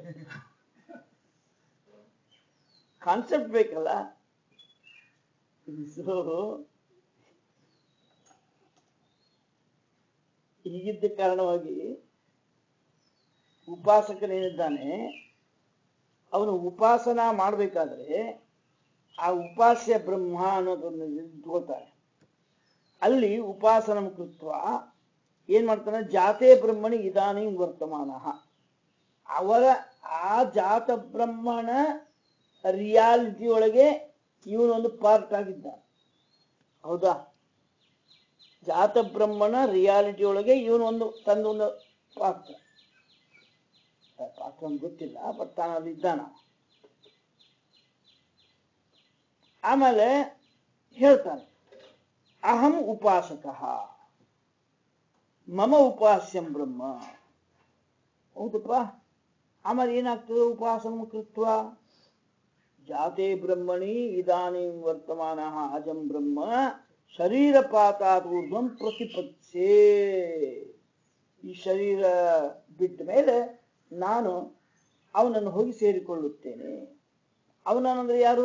ಕಾನ್ಸೆಪ್ಟ್ ಬೇಕಲ್ಲ ಸೊ ಹೀಗಿದ್ದ ಕಾರಣವಾಗಿ ಉಪಾಸಕನೇನಿದ್ದಾನೆ ಅವನು ಉಪಾಸನ ಮಾಡಬೇಕಾದ್ರೆ ಆ ಉಪಾಸ್ಯ ಬ್ರಹ್ಮ ಅನ್ನೋದನ್ನು ಇಟ್ಕೊಳ್ತಾನೆ ಅಲ್ಲಿ ಉಪಾಸನ ಕೃತ್ವ ಏನ್ ಮಾಡ್ತಾನೆ ಜಾತೆ ಬ್ರಹ್ಮಣಿ ಇದಾನಿ ವರ್ತಮಾನ ಅವರ ಆ ಜಾತ ಬ್ರಹ್ಮಣ ರಿಯಾಲಿಟಿ ಒಳಗೆ ಇವನೊಂದು ಪಾರ್ಟ್ ಆಗಿದ್ದ ಹೌದಾ ಜಾತ ಬ್ರಹ್ಮಣ ರಿಯಾಲಿಟಿ ಒಳಗೆ ಇವನೊಂದು ತನ್ನೊಂದು ಪಾತ್ರ ಆ ಪಾತ್ರ ಅಂತ ಗೊತ್ತಿಲ್ಲ ಬಟ್ ತಾನು ಅಲ್ಲಿ ಇದ್ದಾನ ಆಮೇಲೆ ಹೇಳ್ತಾನೆ ಅಹಂ ಉಪಾಸಕ ಮಮ ಉಪಾಸ್ಯಂ ಬ್ರಹ್ಮ ಹೌದಪ್ಪ ಆಮೇಲೆ ಏನಾಗ್ತದೆ ಉಪಾಸನ ಕೃತ್ವ ಜಾತೆ ಬ್ರಹ್ಮಣಿ ಇದಾನಿಂ ವರ್ತಮಾನ ಅಜಂ ಬ್ರಹ್ಮ ಶರೀರಪಾತಾದೂರ್ಧ್ವಂ ಪ್ರತಿಪತ್ಸೆ ಈ ಶರೀರ ಬಿಟ್ಟ ಮೇಲೆ ನಾನು ಅವನನ್ನು ಹೋಗಿ ಸೇರಿಕೊಳ್ಳುತ್ತೇನೆ ಅವನಂದ್ರೆ ಯಾರು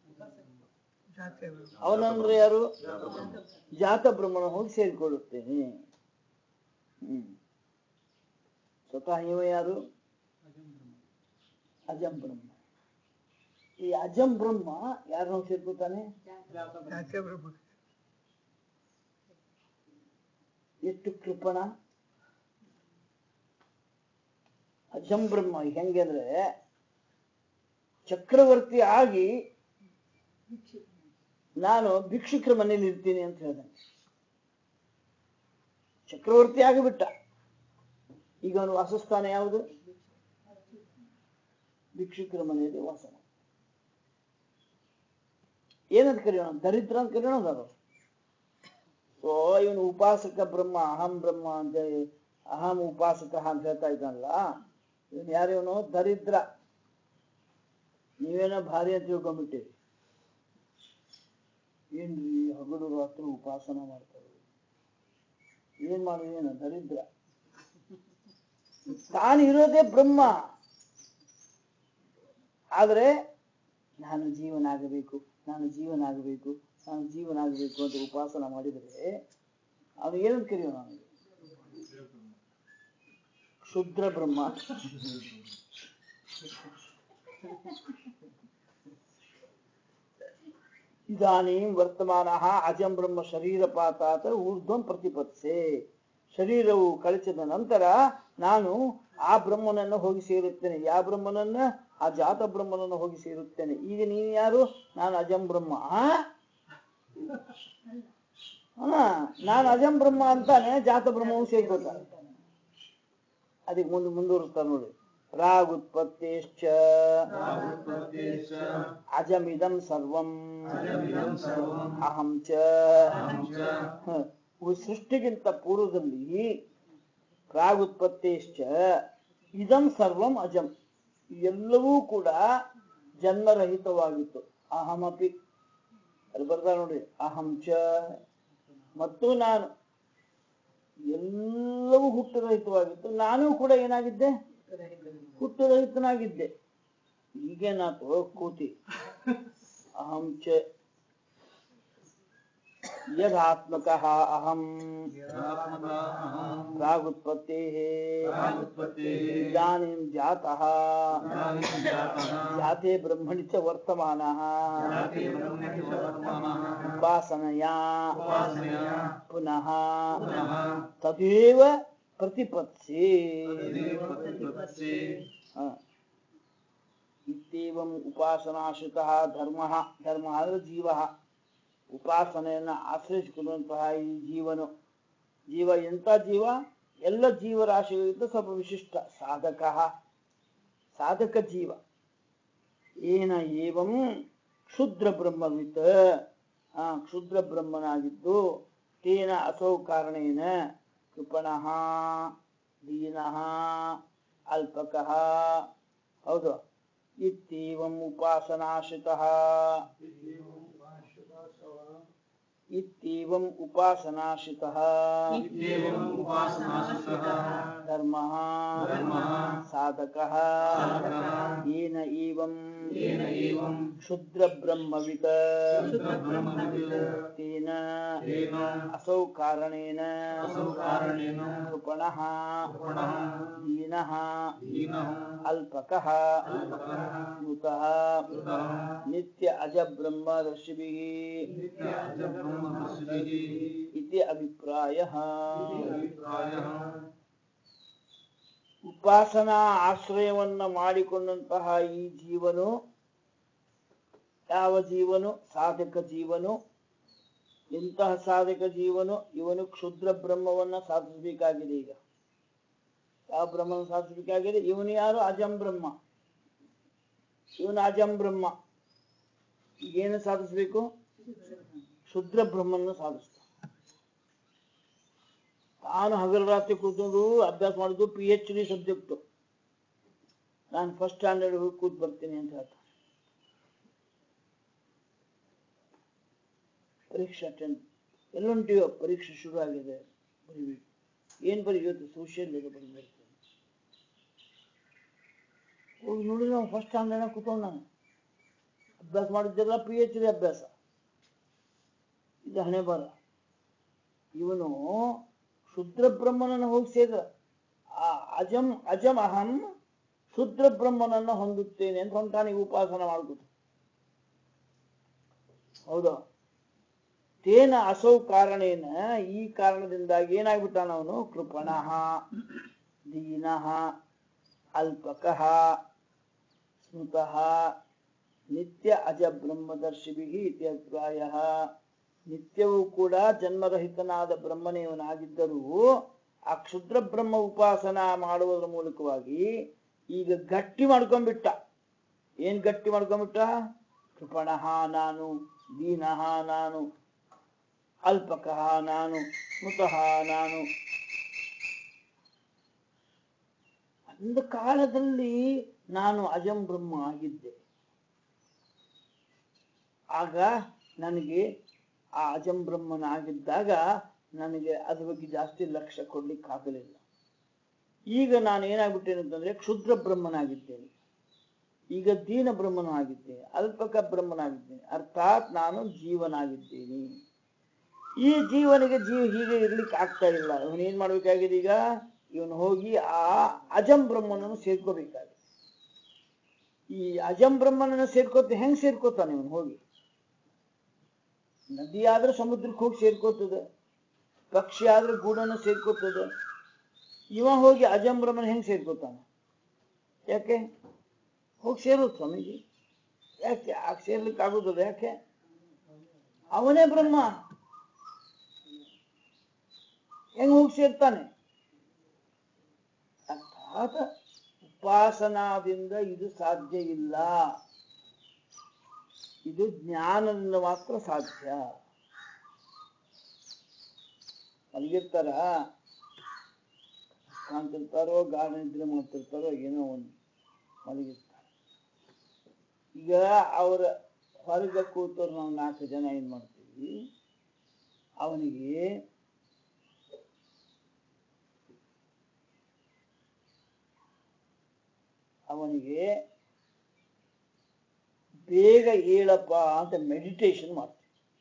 ಅವನಂದ್ರೆ ಯಾರು ಜಾತ ಬ್ರಹ್ಮಣ ಹೋಗಿ ಸೇರಿಕೊಳ್ಳುತ್ತೇನೆ ಹ್ಮ್ ಸ್ವತಃ ಇವ ಯಾರು ಅಜಂ ಬ್ರಹ್ಮ ಈ ಅಜಂ ಬ್ರಹ್ಮ ಯಾರನ್ನ ಸೇರ್ಕೊತಾನೆ ಎಷ್ಟು ಕೃಪಣ ಅಜಂ ಬ್ರಹ್ಮ ಹೆಂಗೆ ಅಂದ್ರೆ ಚಕ್ರವರ್ತಿ ಆಗಿ ನಾನು ಭಿಕ್ಷುಕರ ಮನೇಲಿ ಇರ್ತೀನಿ ಅಂತ ಹೇಳ್ದಾನೆ ಚಕ್ರವರ್ತಿ ಆಗಿಬಿಟ್ಟ ಈಗ ಅವನು ವಾಸಸ್ಥಾನ ಯಾವುದು ಭಿಕ್ಷುಕರ ಮನೆಯಲ್ಲಿ ವಾಸ ಮಾಡ ಏನಂತ ಕರೆಯೋಣ ದರಿದ್ರ ಅಂತ ಕರೆಯೋಣ ಅದು ಸೊ ಇವನು ಉಪಾಸಕ ಬ್ರಹ್ಮ ಅಹಂ ಬ್ರಹ್ಮ ಅಂತ ಹೇಳಿ ಅಹಂ ಉಪಾಸಕ ಅಂತ ಹೇಳ್ತಾ ಇದ್ದಾನಲ್ಲ ಇವನು ಯಾರೇವನು ದರಿದ್ರ ನೀವೇನೋ ಭಾರಿ ಅಂತ ತಿಳ್ಕೊಂಡ್ಬಿಟ್ಟಿರಿ ಏನ್ರಿ ಹಗಲು ರಾತ್ರಿ ಉಪಾಸನ ಮಾಡ್ತಾರೆ ಏನ್ ಮಾಡಿದೇನು ದರಿದ್ರ ತಾನು ಇರೋದೇ ಬ್ರಹ್ಮ ಆದ್ರೆ ನಾನು ಜೀವನ ಆಗಬೇಕು ನಾನು ಜೀವನ ಆಗಬೇಕು ನಾನು ಜೀವನ ಆಗಬೇಕು ಅಂತ ಉಪಾಸನ ಮಾಡಿದರೆ ಅವನು ಏನಂತ ಕರೆಯೋಣ ಅವನಿಗೆ ಶುದ್ರ ಬ್ರಹ್ಮ ಇದಾನೀಂ ವರ್ತಮಾನ ಅಜಂ ಬ್ರಹ್ಮ ಶರೀರಪಾತಾತ ಊರ್ಧ್ವಂ ಪ್ರತಿಪತ್ಸೆ ಶರೀರವು ಕಳಚಿದ ನಂತರ ನಾನು ಆ ಬ್ರಹ್ಮನನ್ನು ಹೋಗಿ ಸೇರುತ್ತೇನೆ ಯಾವ ಬ್ರಹ್ಮನನ್ನ ಆ ಜಾತ ಬ್ರಹ್ಮನನ್ನು ಹೋಗಿ ಸೇರುತ್ತೇನೆ ಈಗ ನೀನು ಯಾರು ನಾನು ಅಜಂ ಬ್ರಹ್ಮ ಆ? ಹಾ ನಾನು ಅಜಂ ಬ್ರಹ್ಮ ಅಂತಾನೆ ಜಾತ ಬ್ರಹ್ಮವು ಸೇರ್ಕೊತಾನೆ ಅದಕ್ಕೆ ಮುಂದೆ ಮುಂದುವರಿಸ್ತಾರೆ ನೋಡಿ ಪ್ರಾಗುತ್ಪತ್ತೇಶ್ಚ प्रागुत्पत्तेश्च ಅಜಮಿದಂ ಸರ್ವಂ अजमिदं सर्वम् ಅಹಂ ಚ अहं च ಹ. ಇವು ಸೃಷ್ಟಿಗಿಂತ ಪೂರ್ವದಲ್ಲಿ ಪ್ರಾಗುತ್ಪತ್ತೇಶ್ಚ ಇದಂ ಸರ್ವಂ ಅಜಂ ಎಲ್ಲವೂ ಕೂಡ ಜನ್ಮರಹಿತವಾಗಿತ್ತು ಅಹಮಪಿ ಅಲ್ಲಿ ಬರ್ತಾರೆ ನೋಡಿ ಅಹಂ ಚ ಮತ್ತು ನಾನು ಎಲ್ಲವೂ ಹುಟ್ಟುರಹಿತವಾಗಿತ್ತು ನಾನು ಕೂಡ ಏನಾಗಿದ್ದೆ ಹುಟ್ಟುರಹಿತನಾಗಿದ್ದೆ ಈಗೇನಾತು ಕೂತಿ ಅಹಂ ಚ ಯದಾತ್ಮಕಃ ಅಹಂ यदात्मका अहं ಪ್ರಾಗುತ್ಪತ್ತೇಃ प्रागुत्पत्तेः ಇದಾनीಂ ಜಾತಃ इदानीं जातः ಜಾತೆ ಬ್ರಹ್ಮಣಿ ಚ ವರ್ತಮಾನಃ जाते ब्रह्मणि च वर्तमानः ಉಪಾಸನಯಾ उपासनया ಪುನಃ पुनः ತದೇವ ಪ್ರತಿಪತ್ಸಿ तदेव प्रतिपत्से ಹ. ಇತ್ಯೇವಂ ಉಪಾಸನಾಶ್ರಿತಃ ಧರ್ಮ ಧರ್ಮ ಅಂದ್ರೆ ಜೀವ ಉಪಾಸನೆಯನ್ನ ಆಶ್ರಯಿಸಿಕೊಳ್ಳುವಂತಹ ಈ ಜೀವನು ಜೀವ ಎಂಥ ಜೀವ ಎಲ್ಲ ಜೀವರಾಶಿಗಳಿಂದ ಸ್ವಲ್ಪ ವಿಶಿಷ್ಟ ಸಾಧಕ ಸಾಧಕ ಜೀವ ಏನ ಏವಂ ಕ್ಷುದ್ರ ಬ್ರಹ್ಮವಿತ್ ಆ ಕ್ಷುದ್ರ ಬ್ರಹ್ಮನಾಗಿದ್ದು ತೇನ ಅಸೌ ಕಾರಣೇನ ಕೃಪಣಃ ದೀನಃ ಅಲ್ಪಕಃ ಹೌದು ಇತ್ಯೇವಂ ಉಪಾಸನಾಶ್ರಿತಃ ಇತ್ಯೇವಂ ಉಪಾಸನಾಶ್ರಿತಃ इत्येवम् उपासनाश्रितः ಧರ್ಮಃ धर्मः ಸಾಧಕಃ साधकः येन एवं येन एवं क्षुद्रब्रह्मवित् क्षुद्रब्रह्मवित् तेन तेन असौ कारणेन असौ कारणेन कृपणः कृपणः दीनः दीनः अल्पकः अल्पकः स्मृतः कृतः नित्य अजब्रह्मदर्शिभिः नित्याजब्रह्मदर्शिभिः इति अभिप्रायः अभिप्रायः ಉಪಾಸನಾ ಆಶ್ರಯವನ್ನ ಮಾಡಿಕೊಂಡಂತಹ ಈ ಜೀವನು ಯಾವ ಜೀವನು ಸಾಧಕ ಜೀವನು ಇಂತಹ ಸಾಧಕ ಜೀವನು ಇವನು ಕ್ಷುದ್ರ ಬ್ರಹ್ಮವನ್ನ ಸಾಧಿಸಬೇಕಾಗಿದೆ ಈಗ ಯಾವ ಬ್ರಹ್ಮನ ಸಾಧಿಸಬೇಕಾಗಿದೆ ಇವನು ಯಾರು ಅಜಂ ಬ್ರಹ್ಮ ಇವನು ಅಜಂ ಬ್ರಹ್ಮ ಏನು ಸಾಧಿಸಬೇಕು ಕ್ಷುದ್ರ ಬ್ರಹ್ಮನ ಸಾಧಿಸ್ತಾನೆ ತಾನು ಹಗಲು ರಾತ್ರಿ ಕೂತ್ಕೊಂಡು ಅಭ್ಯಾಸ ಮಾಡಿದ್ದು ಪಿ ಎಚ್ ಡಿ ಸಬ್ಜೆಕ್ಟು ನಾನು ಫಸ್ಟ್ ಸ್ಟ್ಯಾಂಡರ್ಡ್ ಹೋಗಿ ಕೂತ್ ಬರ್ತೀನಿ ಅಂತ ಹೇಳ್ತಾನೆ ಪರೀಕ್ಷೆ ಅಟೆಂಡ್ ಎಲ್ಲುಂಟಿಯೋ ಪರೀಕ್ಷೆ ಶುರು ಆಗಿದೆ ಬರೀಬೇಕು ಏನ್ ಬರೀ ಇವತ್ತು ಸೋಷಿಯಲ್ ಇದೆ ಬರೀಬೇಕು ಹೋಗಿ ನೋಡಿದ್ರೆ ನಾವು ಫಸ್ಟ್ ಸ್ಟ್ಯಾಂಡರ್ಡ್ ಕೂತ್ಕೊಂಡು ನಾನು ಅಭ್ಯಾಸ ಮಾಡಿದ್ದೆಲ್ಲ ಪಿ ಎಚ್ ಡಿ ಅಭ್ಯಾಸ ಇದು ಹಣೆ ಬರ ಇವನು ಶುದ್ರ ಬ್ರಹ್ಮನನ್ನು ಹೋಗಿ ಸೇರಿದ ಆ ಅಜಂ ಅಜಂ ಅಹಂ ಶುದ್ರ ಬ್ರಹ್ಮನನ್ನು ಹೊಂದುತ್ತೇನೆ ಅಂತ ಹೊಂಟಾನೆ ಈ ಉಪಾಸನ ಮಾಡ್ಬೋದು ಹೌದಾ ತೇನ ಅಸೌ ಕಾರಣೇನ ಈ ಕಾರಣದಿಂದಾಗಿ ಏನಾಗ್ಬಿಟ್ಟಾನ ಅವನು ಕೃಪಣಃ ದೀನಃ ಅಲ್ಪಕಃ ಸ್ಮೃತಃ ನಿತ್ಯ ಅಜ ಬ್ರಹ್ಮದರ್ಶಿಭಿ ಇತಿ ಅಭಿಪ್ರಾಯ ನಿತ್ಯವೂ ಕೂಡ ಜನ್ಮರಹಿತನಾದ ಬ್ರಹ್ಮನೇವನಾಗಿದ್ದರೂ ಆ ಕ್ಷುದ್ರ ಬ್ರಹ್ಮ ಉಪಾಸನ ಮಾಡುವುದರ ಮೂಲಕವಾಗಿ ಈಗ ಗಟ್ಟಿ ಮಾಡ್ಕೊಂಡ್ಬಿಟ್ಟ ಏನ್ ಗಟ್ಟಿ ಮಾಡ್ಕೊಂಡ್ಬಿಟ್ಟ ಕೃಪಣಃ ನಾನು ದೀನಃ ನಾನು ಅಲ್ಪಕಃ ನಾನು ಸ್ಮೃತಃ ನಾನು ಒಂದು ಕಾಲದಲ್ಲಿ ನಾನು ಅಜಂ ಬ್ರಹ್ಮ ಆಗಿದ್ದೆ ಆಗ ನನಗೆ ಆ ಅಜಂ ಬ್ರಹ್ಮನಾಗಿದ್ದಾಗ ನನಗೆ ಅದ್ರ ಬಗ್ಗೆ ಜಾಸ್ತಿ ಲಕ್ಷ್ಯ ಕೊಡ್ಲಿಕ್ಕೆ ಆಗಲಿಲ್ಲ ಈಗ ನಾನು ಏನಾಗ್ಬಿಟ್ಟೇನೆ ಅಂತಂದ್ರೆ ಕ್ಷುದ್ರ ಬ್ರಹ್ಮನಾಗಿದ್ದೇನೆ ಈಗ ದೀನ ಬ್ರಹ್ಮನಾಗಿದ್ದೇನೆ ಅಲ್ಪಕ ಬ್ರಹ್ಮನಾಗಿದ್ದೇನೆ ಅರ್ಥಾತ್ ನಾನು ಜೀವನಾಗಿದ್ದೇನೆ ಈ ಜೀವನಿಗೆ ಜೀವ ಹೀಗೆ ಇರ್ಲಿಕ್ಕೆ ಆಗ್ತಾ ಇಲ್ಲ ಇವನು ಏನ್ ಮಾಡ್ಬೇಕಾಗಿದೆ ಈಗ ಇವನು ಹೋಗಿ ಆ ಅಜಂ ಬ್ರಹ್ಮನನ್ನು ಸೇರ್ಕೋಬೇಕಾಗಿದೆ ಈ ಅಜಂ ಬ್ರಹ್ಮನನ್ನು ಸೇರ್ಕೋತ ಹೆಂಗ್ ಸೇರ್ಕೋತಾನೆ ಇವನು ಹೋಗಿ ನದಿ ಆದ್ರೆ ಸಮುದ್ರಕ್ಕೆ ಹೋಗಿ ಸೇರ್ಕೋತದೆ ಪಕ್ಷಿ ಆದ್ರೆ ಗೂಡನ್ನು ಸೇರ್ಕೋತದೆ ಇವ ಹೋಗಿ ಅಜಂ ಬ್ರಹ್ಮನ ಹೆಂಗ್ ಸೇರ್ಕೋತಾನೆ ಯಾಕೆ ಹೋಗಿ ಸೇರೋದು ಸ್ವಾಮೀಜಿ ಯಾಕೆ ಆ ಸೇರ್ಲಿಕ್ಕೆ ಆಗುದಿಲ್ಲ ಯಾಕೆ ಅವನೇ ಬ್ರಹ್ಮ ಹೆಂಗ್ ಹೋಗಿ ಸೇರ್ತಾನೆ ಅರ್ಥಾತ್ ಉಪಾಸನಾದಿಂದ ಇದು ಸಾಧ್ಯ ಇಲ್ಲ ಇದು ಜ್ಞಾನದಿಂದ ಮಾತ್ರ ಸಾಧ್ಯ ಮಲಗಿರ್ತಾರ ಕಾಣ್ತಿರ್ತಾರೋ ಗಾಢ ನಿದ್ರೆ ಮಾಡ್ತಿರ್ತಾರೋ ಏನೋ ಒಂದು ಮಲಗಿರ್ತಾರೆ ಈಗ ಅವರ ಹೊರಗೆ ಕೂತವ್ರು ನಾವು ನಾಲ್ಕು ಜನ ಏನ್ ಮಾಡ್ತೀವಿ ಅವನಿಗೆ ಅವನಿಗೆ ಬೇಗ ಏಳಪ್ಪ ಅಂತ ಮೆಡಿಟೇಷನ್ ಮಾಡ್ತೀವಿ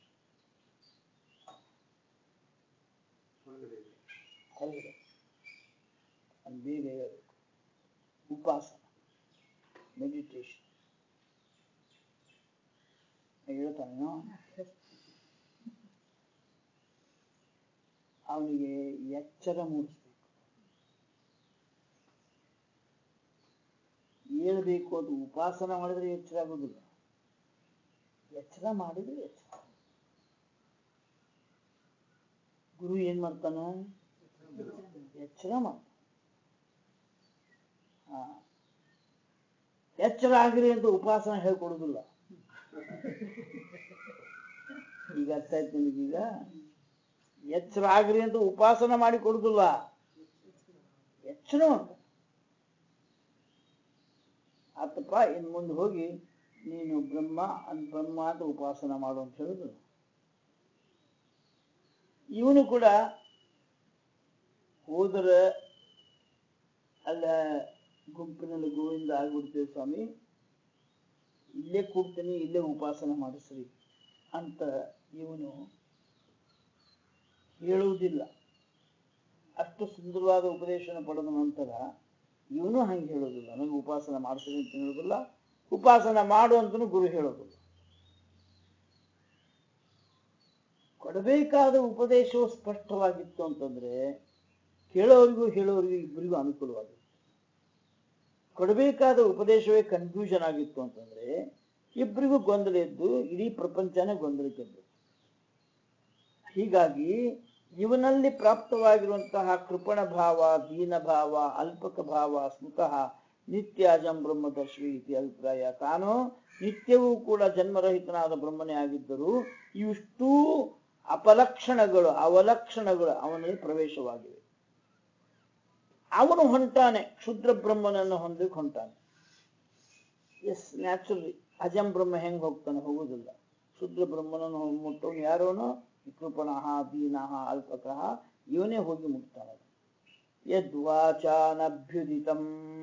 ಹೊರಗಡೆ ಅವ್ನು ಬೇಗ ಏಳಬೇಕು ಉಪಾಸನ ಮೆಡಿಟೇಷನ್ ಹೇಳ್ತಾನೇನೋ ಅವನಿಗೆ ಎಚ್ಚರ ಮೂಡಿಸ್ಬೇಕು ಏಳ್ಬೇಕು ಅದು ಉಪಾಸನ ಮಾಡಿದ್ರೆ ಎಚ್ಚರ ಆಗೋದಿಲ್ಲ ಎಚ್ಚರ ಮಾಡಿದ್ರೆ ಎಚ್ಚರ ಗುರು ಏನ್ ಮಾಡ್ತಾನ ಎಚ್ಚರ ಮಾಡ್ತಾನ ಹಾ ಎಚ್ಚರ ಆಗಿರಿ ಅಂತ ಉಪಾಸನ ಹೇಳ್ಕೊಡುದಿಲ್ಲ ಈಗ ಅರ್ಥ ಆಯ್ತು ನಿಮಗೀಗ ಎಚ್ಚರ ಆಗ್ರಿ ಅಂತ ಉಪಾಸನ ಮಾಡಿ ಕೊಡುದಿಲ್ಲ ಎಚ್ಚರ ಮಾಡ್ತಾನೆ ಆತಪ್ಪ ಇನ್ ಮುಂದೆ ಹೋಗಿ ನೀನು ಬ್ರಹ್ಮ ಅನ್ ಬ್ರಹ್ಮ ಅಂತ ಉಪಾಸನ ಮಾಡು ಅಂತ ಹೇಳುದು ಇವನು ಕೂಡ ಹೋದರೆ ಅಲ್ಲ ಗುಂಪಿನಲ್ಲಿ ಗೋವಿಂದ ಆಗ್ಬಿಡ್ತೇವೆ ಸ್ವಾಮಿ ಇಲ್ಲೇ ಕೂಡ್ತೀನಿ ಇಲ್ಲೇ ಉಪಾಸನ ಮಾಡಿಸ್ರಿ ಅಂತ ಇವನು ಹೇಳುವುದಿಲ್ಲ ಅಷ್ಟು ಸುಂದರವಾದ ಉಪದೇಶನ ಪಡೆದ ನಂತರ ಇವನು ಹಂಗೆ ಹೇಳೋದಿಲ್ಲ ನನಗೆ ಉಪಾಸನ ಮಾಡ್ತೀನಿ ಅಂತ ಹೇಳೋದಿಲ್ಲ ಉಪಾಸನ ಮಾಡು ಅಂತಲೂ ಗುರು ಹೇಳೋದಿಲ್ಲ ಕೊಡಬೇಕಾದ ಉಪದೇಶವು ಸ್ಪಷ್ಟವಾಗಿತ್ತು ಅಂತಂದ್ರೆ ಕೇಳೋರಿಗೂ ಹೇಳೋರಿಗೂ ಇಬ್ಬರಿಗೂ ಅನುಕೂಲವಾಗಿತ್ತು ಕೊಡಬೇಕಾದ ಉಪದೇಶವೇ ಕನ್ಫ್ಯೂಷನ್ ಆಗಿತ್ತು ಅಂತಂದ್ರೆ ಇಬ್ಬರಿಗೂ ಗೊಂದಲ ಇದ್ದು ಇಡೀ ಪ್ರಪಂಚನೇ ಗೊಂದಲಕ್ಕೆ ಬಂತು. ಹೀಗಾಗಿ ಇವನಲ್ಲಿ ಪ್ರಾಪ್ತವಾಗಿರುವಂತಹ ಕೃಪಣ ಭಾವ ದೀನ ಭಾವ ಅಲ್ಪಕ ಭಾವ ಸ್ಮೃತಃ ನಿತ್ಯ ಅಜಂ ಬ್ರಹ್ಮದರ್ಶಿ ಇತಿ ಅಭಿಪ್ರಾಯ ತಾನು ನಿತ್ಯವೂ ಕೂಡ ಜನ್ಮರಹಿತನಾದ ಬ್ರಹ್ಮನೇ ಆಗಿದ್ದರೂ ಇವಿಷ್ಟೂ ಅಪಲಕ್ಷಣಗಳು ಅವಲಕ್ಷಣಗಳು ಅವನಲ್ಲಿ ಪ್ರವೇಶವಾಗಿವೆ ಅವನು ಹೊಂಟಾನೆ ಕ್ಷುದ್ರ ಬ್ರಹ್ಮನನ್ನು ಹೊಂದಕ್ಕೆ ಹೊಂಟಾನೆ ಎಸ್ ನ್ಯಾಚುರಲಿ ಅಜಂ ಬ್ರಹ್ಮ ಹೆಂಗ್ ಹೋಗ್ತಾನೆ ಹೋಗುದಿಲ್ಲ ಶುದ್ರ ಬ್ರಹ್ಮನನ್ನು ಮುಟ್ಟವನು ಯಾರೋನು ಕೃಪಣಃ ದೀನಃ ಅಲ್ಪಕಃ ಇವನೇ ಹೋಗಿ ಮುಟ್ತಾನೆ ಯದ್ವಾಚಾನಭ್ಯುದಿತಂ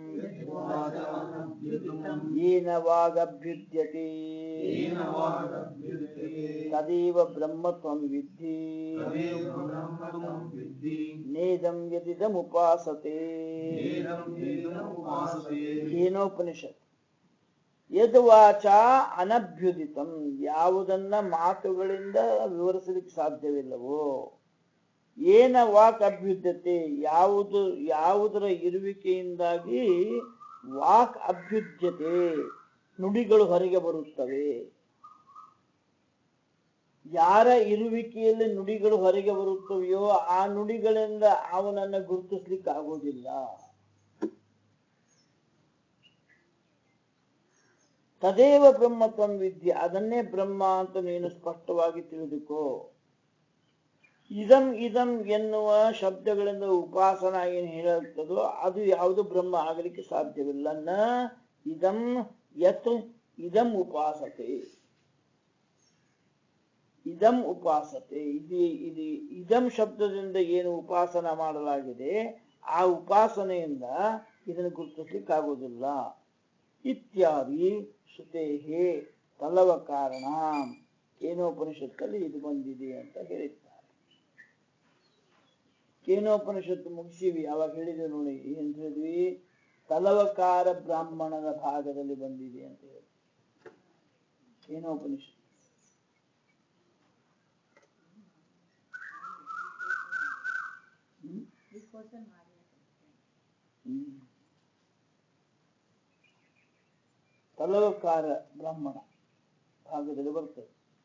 ಯೇನ ವಾಗಭ್ಯುದ್ಯತೆ येन वागभ्युद्यते ತದೇವ ಬ್ರಹ್ಮತ್ವಂ ವಿದ್ಧಿ तदेव ब्रह्मत्वं विद्धि ನೇದಂ ಯದಿದಮುಪಾಸತೆ येनं वेदमुपासते ಏನೋಪನಿಷತ್ ಯದ್ವಾಚ ಅನಭ್ಯುದಿತಂ ಯಾವುದನ್ನ ಮಾತುಗಳಿಂದ ವಿವರಿಸಲಿಕ್ಕೆ ಸಾಧ್ಯವಿಲ್ಲವೋ ಏನ ವಾಕ್ ಅಭ್ಯುದ್ಯತೆ ಯಾವುದು ಯಾವುದರ ಇರುವಿಕೆಯಿಂದಾಗಿ ವಾಕ್ ಅಭ್ಯುದ್ಯತೆ ನುಡಿಗಳು ಹೊರಗೆ ಬರುತ್ತವೆ ಯಾರ ಇರುವಿಕೆಯಲ್ಲಿ ನುಡಿಗಳು ಹೊರಗೆ ಬರುತ್ತವೆಯೋ ಆ ನುಡಿಗಳಿಂದ ಅವನನ್ನ ಗುರುತಿಸ್ಲಿಕ್ಕೆ ಆಗೋದಿಲ್ಲ ತದೇವ ಬ್ರಹ್ಮತ್ವಂ ವಿದ್ಯೆ ಅದನ್ನೇ ಬ್ರಹ್ಮ ಅಂತ ನೀನು ಸ್ಪಷ್ಟವಾಗಿ ತಿಳಿದುಕೋ ಇದಂ ಇದಂ ಎನ್ನುವ ಶಬ್ದಗಳಿಂದ ಉಪಾಸನ ಏನು ಹೇಳುತ್ತದೋ ಅದು ಯಾವುದು ಬ್ರಹ್ಮ ಆಗಲಿಕ್ಕೆ ಸಾಧ್ಯವಿಲ್ಲ ನ ಇದಂ ಯತ್ ಇದಂ ಉಪಾಸತೆ ಇದಂ ಉಪಾಸತೆ ಇದು ಇದು ಇದಂ ಶಬ್ದದಿಂದ ಏನು ಉಪಾಸನ ಮಾಡಲಾಗಿದೆ ಆ ಉಪಾಸನೆಯಿಂದ ಇದನ್ನು ಗುರುತಿಸ್ಲಿಕ್ಕಾಗೋದಿಲ್ಲ ಇತ್ಯಾದಿ ಶ್ರುತೇಹೇ ತಲವ ಕಾರಣ ಕೇನೋಪನಿಷತ್ತಲ್ಲಿ ಇದು ಬಂದಿದೆ ಅಂತ ಹೇಳಿದ್ದಾರೆ ಕೇನೋಪನಿಷತ್ತು ಮುಗಿಸಿವಿ ಅವಾಗ ಹೇಳಿದೆ ನೋಡಿ ಏನ್ ಹೇಳಿದ್ವಿ ತಲವಕಾರ ಬ್ರಾಹ್ಮಣನ ಭಾಗದಲ್ಲಿ ಬಂದಿದೆ ಅಂತ ಹೇಳಿ ಕೇನೋಪನಿಷತ್ತು ಹ್ಮ್? ಹ್ಮ್. ತಲವಕಾರ ಬ್ರಾಹ್ಮಣ ಭಾಗದಲ್ಲಿ ಬರ್ತದೆ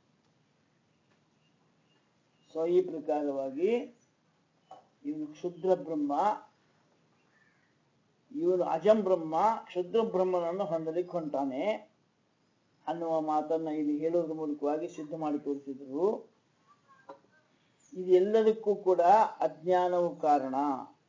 ಸೊ ಈ ಪ್ರಕಾರವಾಗಿ ಇವನು ಕ್ಷುದ್ರ ಬ್ರಹ್ಮ ಇವನು ಅಜಂ ಬ್ರಹ್ಮ ಕ್ಷುದ್ರ ಬ್ರಹ್ಮನನ್ನು ಹೊಂದಲಿಕ್ಕೆ ಹೊಂಟಾನೆ ಅನ್ನುವ ಮಾತನ್ನ ಇಲ್ಲಿ ಹೇಳೋದ್ರ ಮೂಲಕವಾಗಿ ಸಿದ್ಧ ಮಾಡಿ ತೋರಿಸಿದ್ರು ಇದೆಲ್ಲದಕ್ಕೂ ಕೂಡ ಅಜ್ಞಾನವು ಕಾರಣ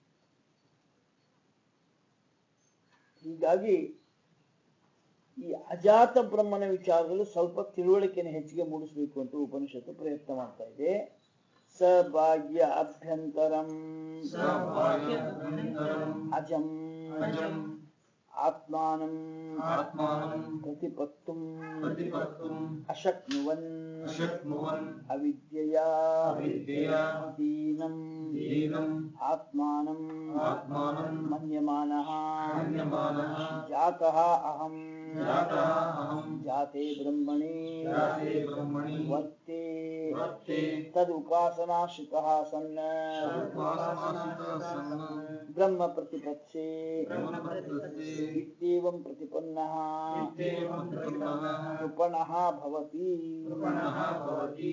ಹೀಗಾಗಿ ಈ ಅಜಾತ ಬ್ರಹ್ಮನ ವಿಚಾರದಲ್ಲಿ ಸ್ವಲ್ಪ ತಿಳುವಳಿಕೆಯನ್ನು ಹೆಚ್ಚಿಗೆ ಮೂಡಿಸಬೇಕು ಅಂತ ಉಪನಿಷತ್ತು ಪ್ರಯತ್ನ ಮಾಡ್ತಾ ಇದೆ ಸಭಾಗ್ಯ ಅಭ್ಯಂತರಂ ಸಭಾಗ್ಯಭ್ಯಂತರಂ ಅಜಂ ಅಜಂ ಆತ್ಮಾನಂ ಆತ್ಮಾನಂ ಪ್ರತಿಪತ್ತುಂ ಪ್ರತಿಪತ್ತುಂ ಅಶಕ್ನುವನ್ ಅಶಕ್ನುವನ್ ಅವಿದ್ಯೆಯ ಅವಿದ್ಯೆಯ ದೀನಂ ದೀನಂ ಆತ್ಮಾನಂ ಆತ್ಮಾನಂ ಮನ್ಯಮಾನಃ ಮನ್ಯಮಾನಃ ಜಾತಃ ಅಹಂ ಜಾತಃ ಅಹಂ ಜಾತೆ ಬ್ರಹ್ಮಣಿ ಜಾತೆ ಬ್ರಹ್ಮಣಿ ವರ್ತೆ ವರ್ತೆ ತದುಪಾಸನಾಶ್ರಿತಃ ಸನ್ನ ತದುಪಾಸನಾಶ್ರಿತಃ ಸನ್ನ ಬ್ರಹ್ಮ ಪ್ರತಿಪತ್ಸೆ ಬ್ರಹ್ಮಪ್ರತಿಪತ್ತೇ ಇತ್ಯೇವಂ ಪ್ರತಿಪನ್ನಃ ಇತ್ಯೇವಂ ಪ್ರತಿಪನ್ನಃ ಕೃಪಣಃ ಭವತಿ ಕೃಪಣಃ ಭವತಿ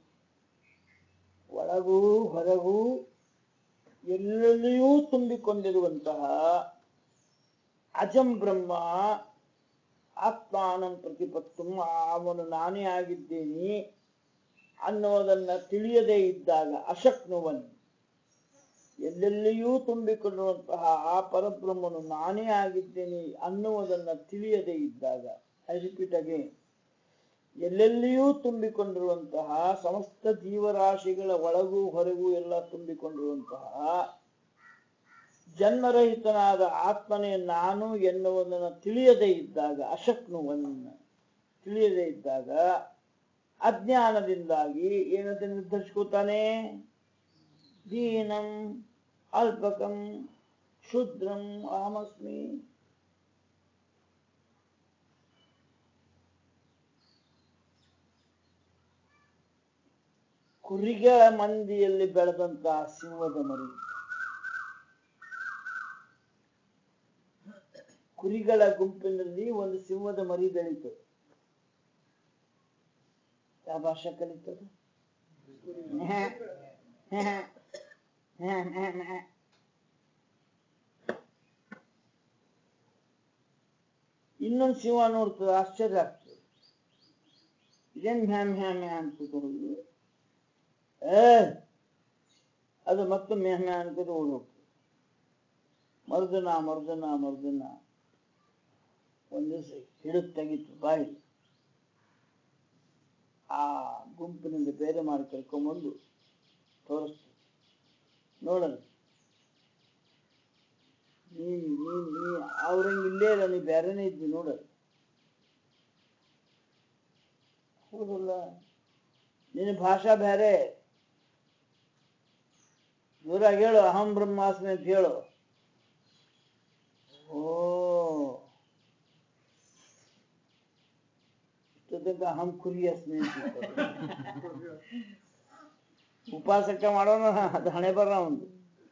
ಒಳಗೂ ಹೊರಗೂ ಎಲ್ಲೆಲ್ಲಿಯೂ ತುಂಬಿಕೊಂಡಿರುವಂತಹ ಅಜಂ ಬ್ರಹ್ಮ ಆತ್ಮಾನಂ ಪ್ರತಿಪತ್ತು ಅವನು ನಾನೇ ಆಗಿದ್ದೇನೆ ಅನ್ನೋದನ್ನ ತಿಳಿಯದೇ ಇದ್ದಾಗ ಅಶಕ್ನುವನ್ ಎಲ್ಲೆಲ್ಲಿಯೂ ತುಂಬಿಕೊಂಡಿರುವಂತಹ ಆ ಪರಬ್ರಹ್ಮನು ನಾನೇ ಆಗಿದ್ದೇನೆ ಅನ್ನುವುದನ್ನ ತಿಳಿಯದೇ ಇದ್ದಾಗ ಐ ರಿಪೀಟ್ ಅಗೇನ್ ಎಲ್ಲೆಲ್ಲಿಯೂ ತುಂಬಿಕೊಂಡಿರುವಂತಹ ಸಮಸ್ತ ಜೀವರಾಶಿಗಳ ಒಳಗೂ ಹೊರಗೂ ಎಲ್ಲ ತುಂಬಿಕೊಂಡಿರುವಂತಹ ಜನ್ಮರಹಿತನಾದ ಆತ್ಮನೇ ನಾನು ಎನ್ನುವುದನ್ನು ತಿಳಿಯದೇ ಇದ್ದಾಗ ಅಶಕ್ನುವನ್ನ ತಿಳಿಯದೇ ಇದ್ದಾಗ ಅಜ್ಞಾನದಿಂದಾಗಿ ಏನಂತ ನಿರ್ಧರಿಸ್ಕೋತಾನೆ ದೀನಂ ಅಲ್ಪಕಂ ಶುದ್ರಂ ಅಹಮಸ್ಮಿ ಕುರಿಗಳ ಮಂದಿಯಲ್ಲಿ ಬೆಳೆದಂತಹ ಸಿಂಹದ ಮರಿ ಕುರಿಗಳ ಗುಂಪಿನಲ್ಲಿ ಒಂದು ಸಿಂಹದ ಮರಿ ಬೆಳೀತು ಯಾವ ಭಾಷೆ ಕಲಿತದು ಇನ್ನೊಂದು ಸಿಂಹ ನೋಡ್ತದೆ ಆಶ್ಚರ್ಯ ಆಗ್ತದೆ ಇದೇನ್ ಹ್ಯಾಮ್ ಹ್ಯಾಮ್ ಅಂತ ಹೋಗಿ ಏ ಅದು ಮತ್ತೆ ಮೆಹ್ಮೆ ಅನ್ಕೊಂಡು ಓಡಿ ಹೋಗ್ತದೆ ಮರ್ದನ ಮರ್ದನ ಮರ್ದನ ಒಂದು ದಿವಸ ಹಿಡಿದು ತೆಗಿತು ಬಾಯಿ ಆ ಗುಂಪಿನಿಂದ ಬೇರೆ ಮಾಡಿ ಕರ್ಕೊಂಬಂದು ತೋರಿಸ್ತು ನೋಡಲ್ಲ ನೀ ನೀ ನೀ ಅವ್ರಂಗೆ ಇಲ್ಲೇ ಇಲ್ಲ ನೀ ಬೇರೆನೇ ಇದ್ದಿ ನೋಡಲ್ಲ ಹೌದಲ್ಲ ನಿನ್ನ ಭಾಷಾ ಬೇರೆ ಜೋರಾಗಿ ಹೇಳು ಅಹಂ ಬ್ರಹ್ಮಾಸ್ಮಿ ಅಂತ ಹೇಳು ಓ ಇಷ್ಟೊತ್ತಂಕ ಅಹಂ ಕುರಿ ಅಸ್ಮಿ ಅಂತ ಉಪಾಸಕ ಮಾಡೋಣ ಅದು ಹಣೆ ಬರ ಒಂದು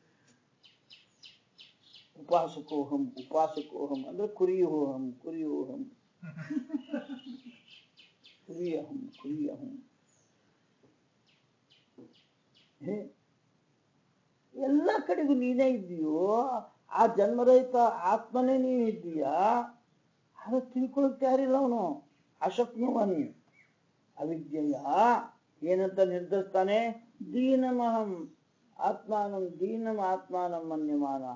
ಉಪಾಸಕೋಹಂ ಉಪಾಸಕೋಹಂ ಅಂದ್ರೆ ಕುರಿಯೋಹಂ ಕುರಿಯೋಹಂ ಕುರಿಯಹಂ ಕುರಿಯಹಂ ಹೇ ಎಲ್ಲ ಕಡೆಗೂ ನೀನೇ ಇದ್ದೀಯೋ ಆ ಜನ್ಮರಹಿತ ಆತ್ಮನೇ ನೀನು ಇದ್ದೀಯಾ ಅದು ತಿಳ್ಕೊಳಕ್ ಯಾರಿಲ್ಲ ಅವನು ಅಶಕ್ನುವನ್ ಅವಿದ್ಯೆಯ ಏನಂತ ನಿರ್ಧರಿಸ್ತಾನೆ ದೀನಮಹಂ ಆತ್ಮಾನಂ ದೀನಂ ಆತ್ಮಾನಂ ಮನ್ಯಮಾನ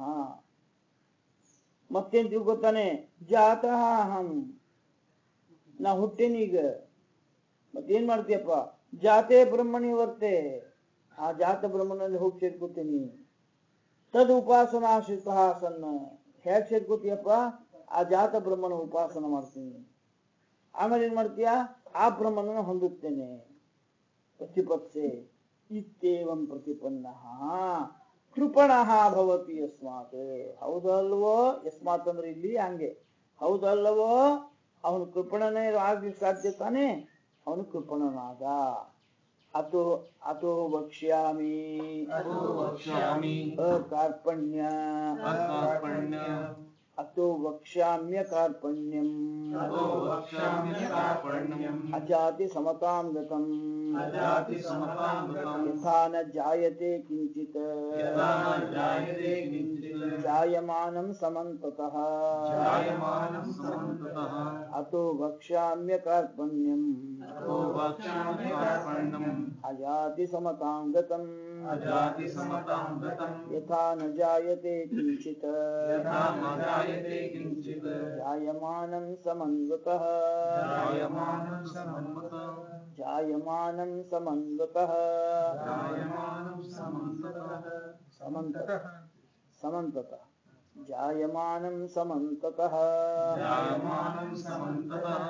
ಮತ್ತೇನ್ ತಿಳ್ಕೊತಾನೆ ಜಾತಃ ಅಹಂ ನಾ ಹುಟ್ಟೇನೀಗ ಮತ್ತೇನ್ ಮಾಡ್ತೀಯಪ್ಪ ಜಾತೆ ಬ್ರಹ್ಮಣಿ ವರ್ತೆ ಆ ಜಾತ ಬ್ರಹ್ಮನಲ್ಲಿ ಹೋಗಿ ಸೇರ್ಕೋತೀನಿ ತದ್ ಉಪಾಸನಾಶ್ರಿತ ಸನ್ನ ಹೇಗ್ ಸೇರ್ಕೋತೀಯಪ್ಪ ಆ ಜಾತ ಬ್ರಹ್ಮನ ಉಪಾಸನ ಮಾಡ್ತೀನಿ ಆಮೇಲೆ ಏನ್ ಮಾಡ್ತೀಯ ಆ ಬ್ರಹ್ಮನನ್ನು ಹೊಂದುತ್ತೇನೆ ಪ್ರತಿಪತ್ಸೆ ಇತ್ಯೇವಂ ಪ್ರತಿಪನ್ನ ಕೃಪಣ ಭವತಿ ಯಸ್ಮಾತ್ ಹೌದಲ್ವೋ ಯಸ್ಮಾತ್ ಅಂದ್ರೆ ಇಲ್ಲಿ ಹಂಗೆ ಹೌದಲ್ಲವೋ ಅವನು ಕೃಪಣನೇ ಆಗ್ಲಿಕ್ಕೆ ಸಾಧ್ಯ ತಾನೆ ಅವನು ಕೃಪಣನಾದ ಅಥೋ ಅಥೋ ವಕ್ಷ್ಯಾಮಿ ಅತೋ ವಕ್ಷ್ಯಾಮಿ ಅಕಾರ್ಪಣ್ಯ ಅಕಾರ್ಪಣ್ಯ ಅಥೋ ವಕ್ಷ್ಯಾಮ್ಯ ಕಾರ್ಪಣ್ಯಂ ಅತೋ ವಕ್ಷ್ಯಾಮಿ ಕಾರ್ಪಣ್ಯಂ ಅಜಾತಿ ಸಮತಾಂ ಗತಂ ಅಜಾತಿ ಸಮತಾಂ ಗತಂ ಯಥಾ ನ ಜಾಯತೆ ಕಿಂಚಿತ್ ಯಥಾ ನ ಜಾಯತೆ ಕಿಂಚಿತ್ ಜಾಯಮಾನಂ ಸಮಂತತಃ ಜಾಯಮಾನಂ ಸಮಂತತಃ ಅತೋ ವಕ್ಷ್ಯಾಮ್ಯ ಕಾರ್ಪಣ್ಯಂ ಅಥೋ ವಕ್ಷ್ಯಾಮಿ ಕಾರ್ಪಣ್ಯಂ ಅಜಾತಿ ಸಮತಾಂ ಗತಂ ಅಜಾತಿ ಸಮತಾಂ ಗತಂ ಯಥಾ ನ ಜಾಯತೆ ಕಿಂಚಿತ್ ಯಥಾ ನ ಜಾಯತೆ ಕಿಂಚಿತ್ ಜಾಯಮಾನಂ ಸಮನ್ವತಃ ಜಾಯಮಾನಂ ಸಮನ್ಮತಃ ಜಾಯಮಾನಂ ಸಮನ್ವತಃ ಜಾಯಮಾನಂ ಸಮಂತತಃ ಸಮಂತತಃ ಸಮಂತತಃ ಜಾಯಮಾನಂ ಸಮಂತತಃ ಜಾಯಮಾನಂ ಸಮಂತತಃ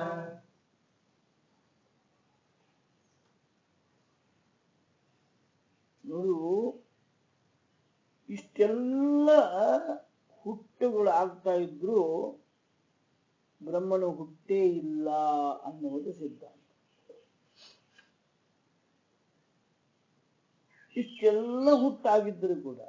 ನೋಡು ಇಷ್ಟೆಲ್ಲ ಹುಟ್ಟುಗಳು ಆಗ್ತಾ ಇದ್ರು ಬ್ರಹ್ಮನು ಹುಟ್ಟೇ ಇಲ್ಲ ಅನ್ನುವುದು ಸಿದ್ಧಾಂತ ಇಷ್ಟೆಲ್ಲ ಹುಟ್ಟಾಗಿದ್ದರೂ ಕೂಡ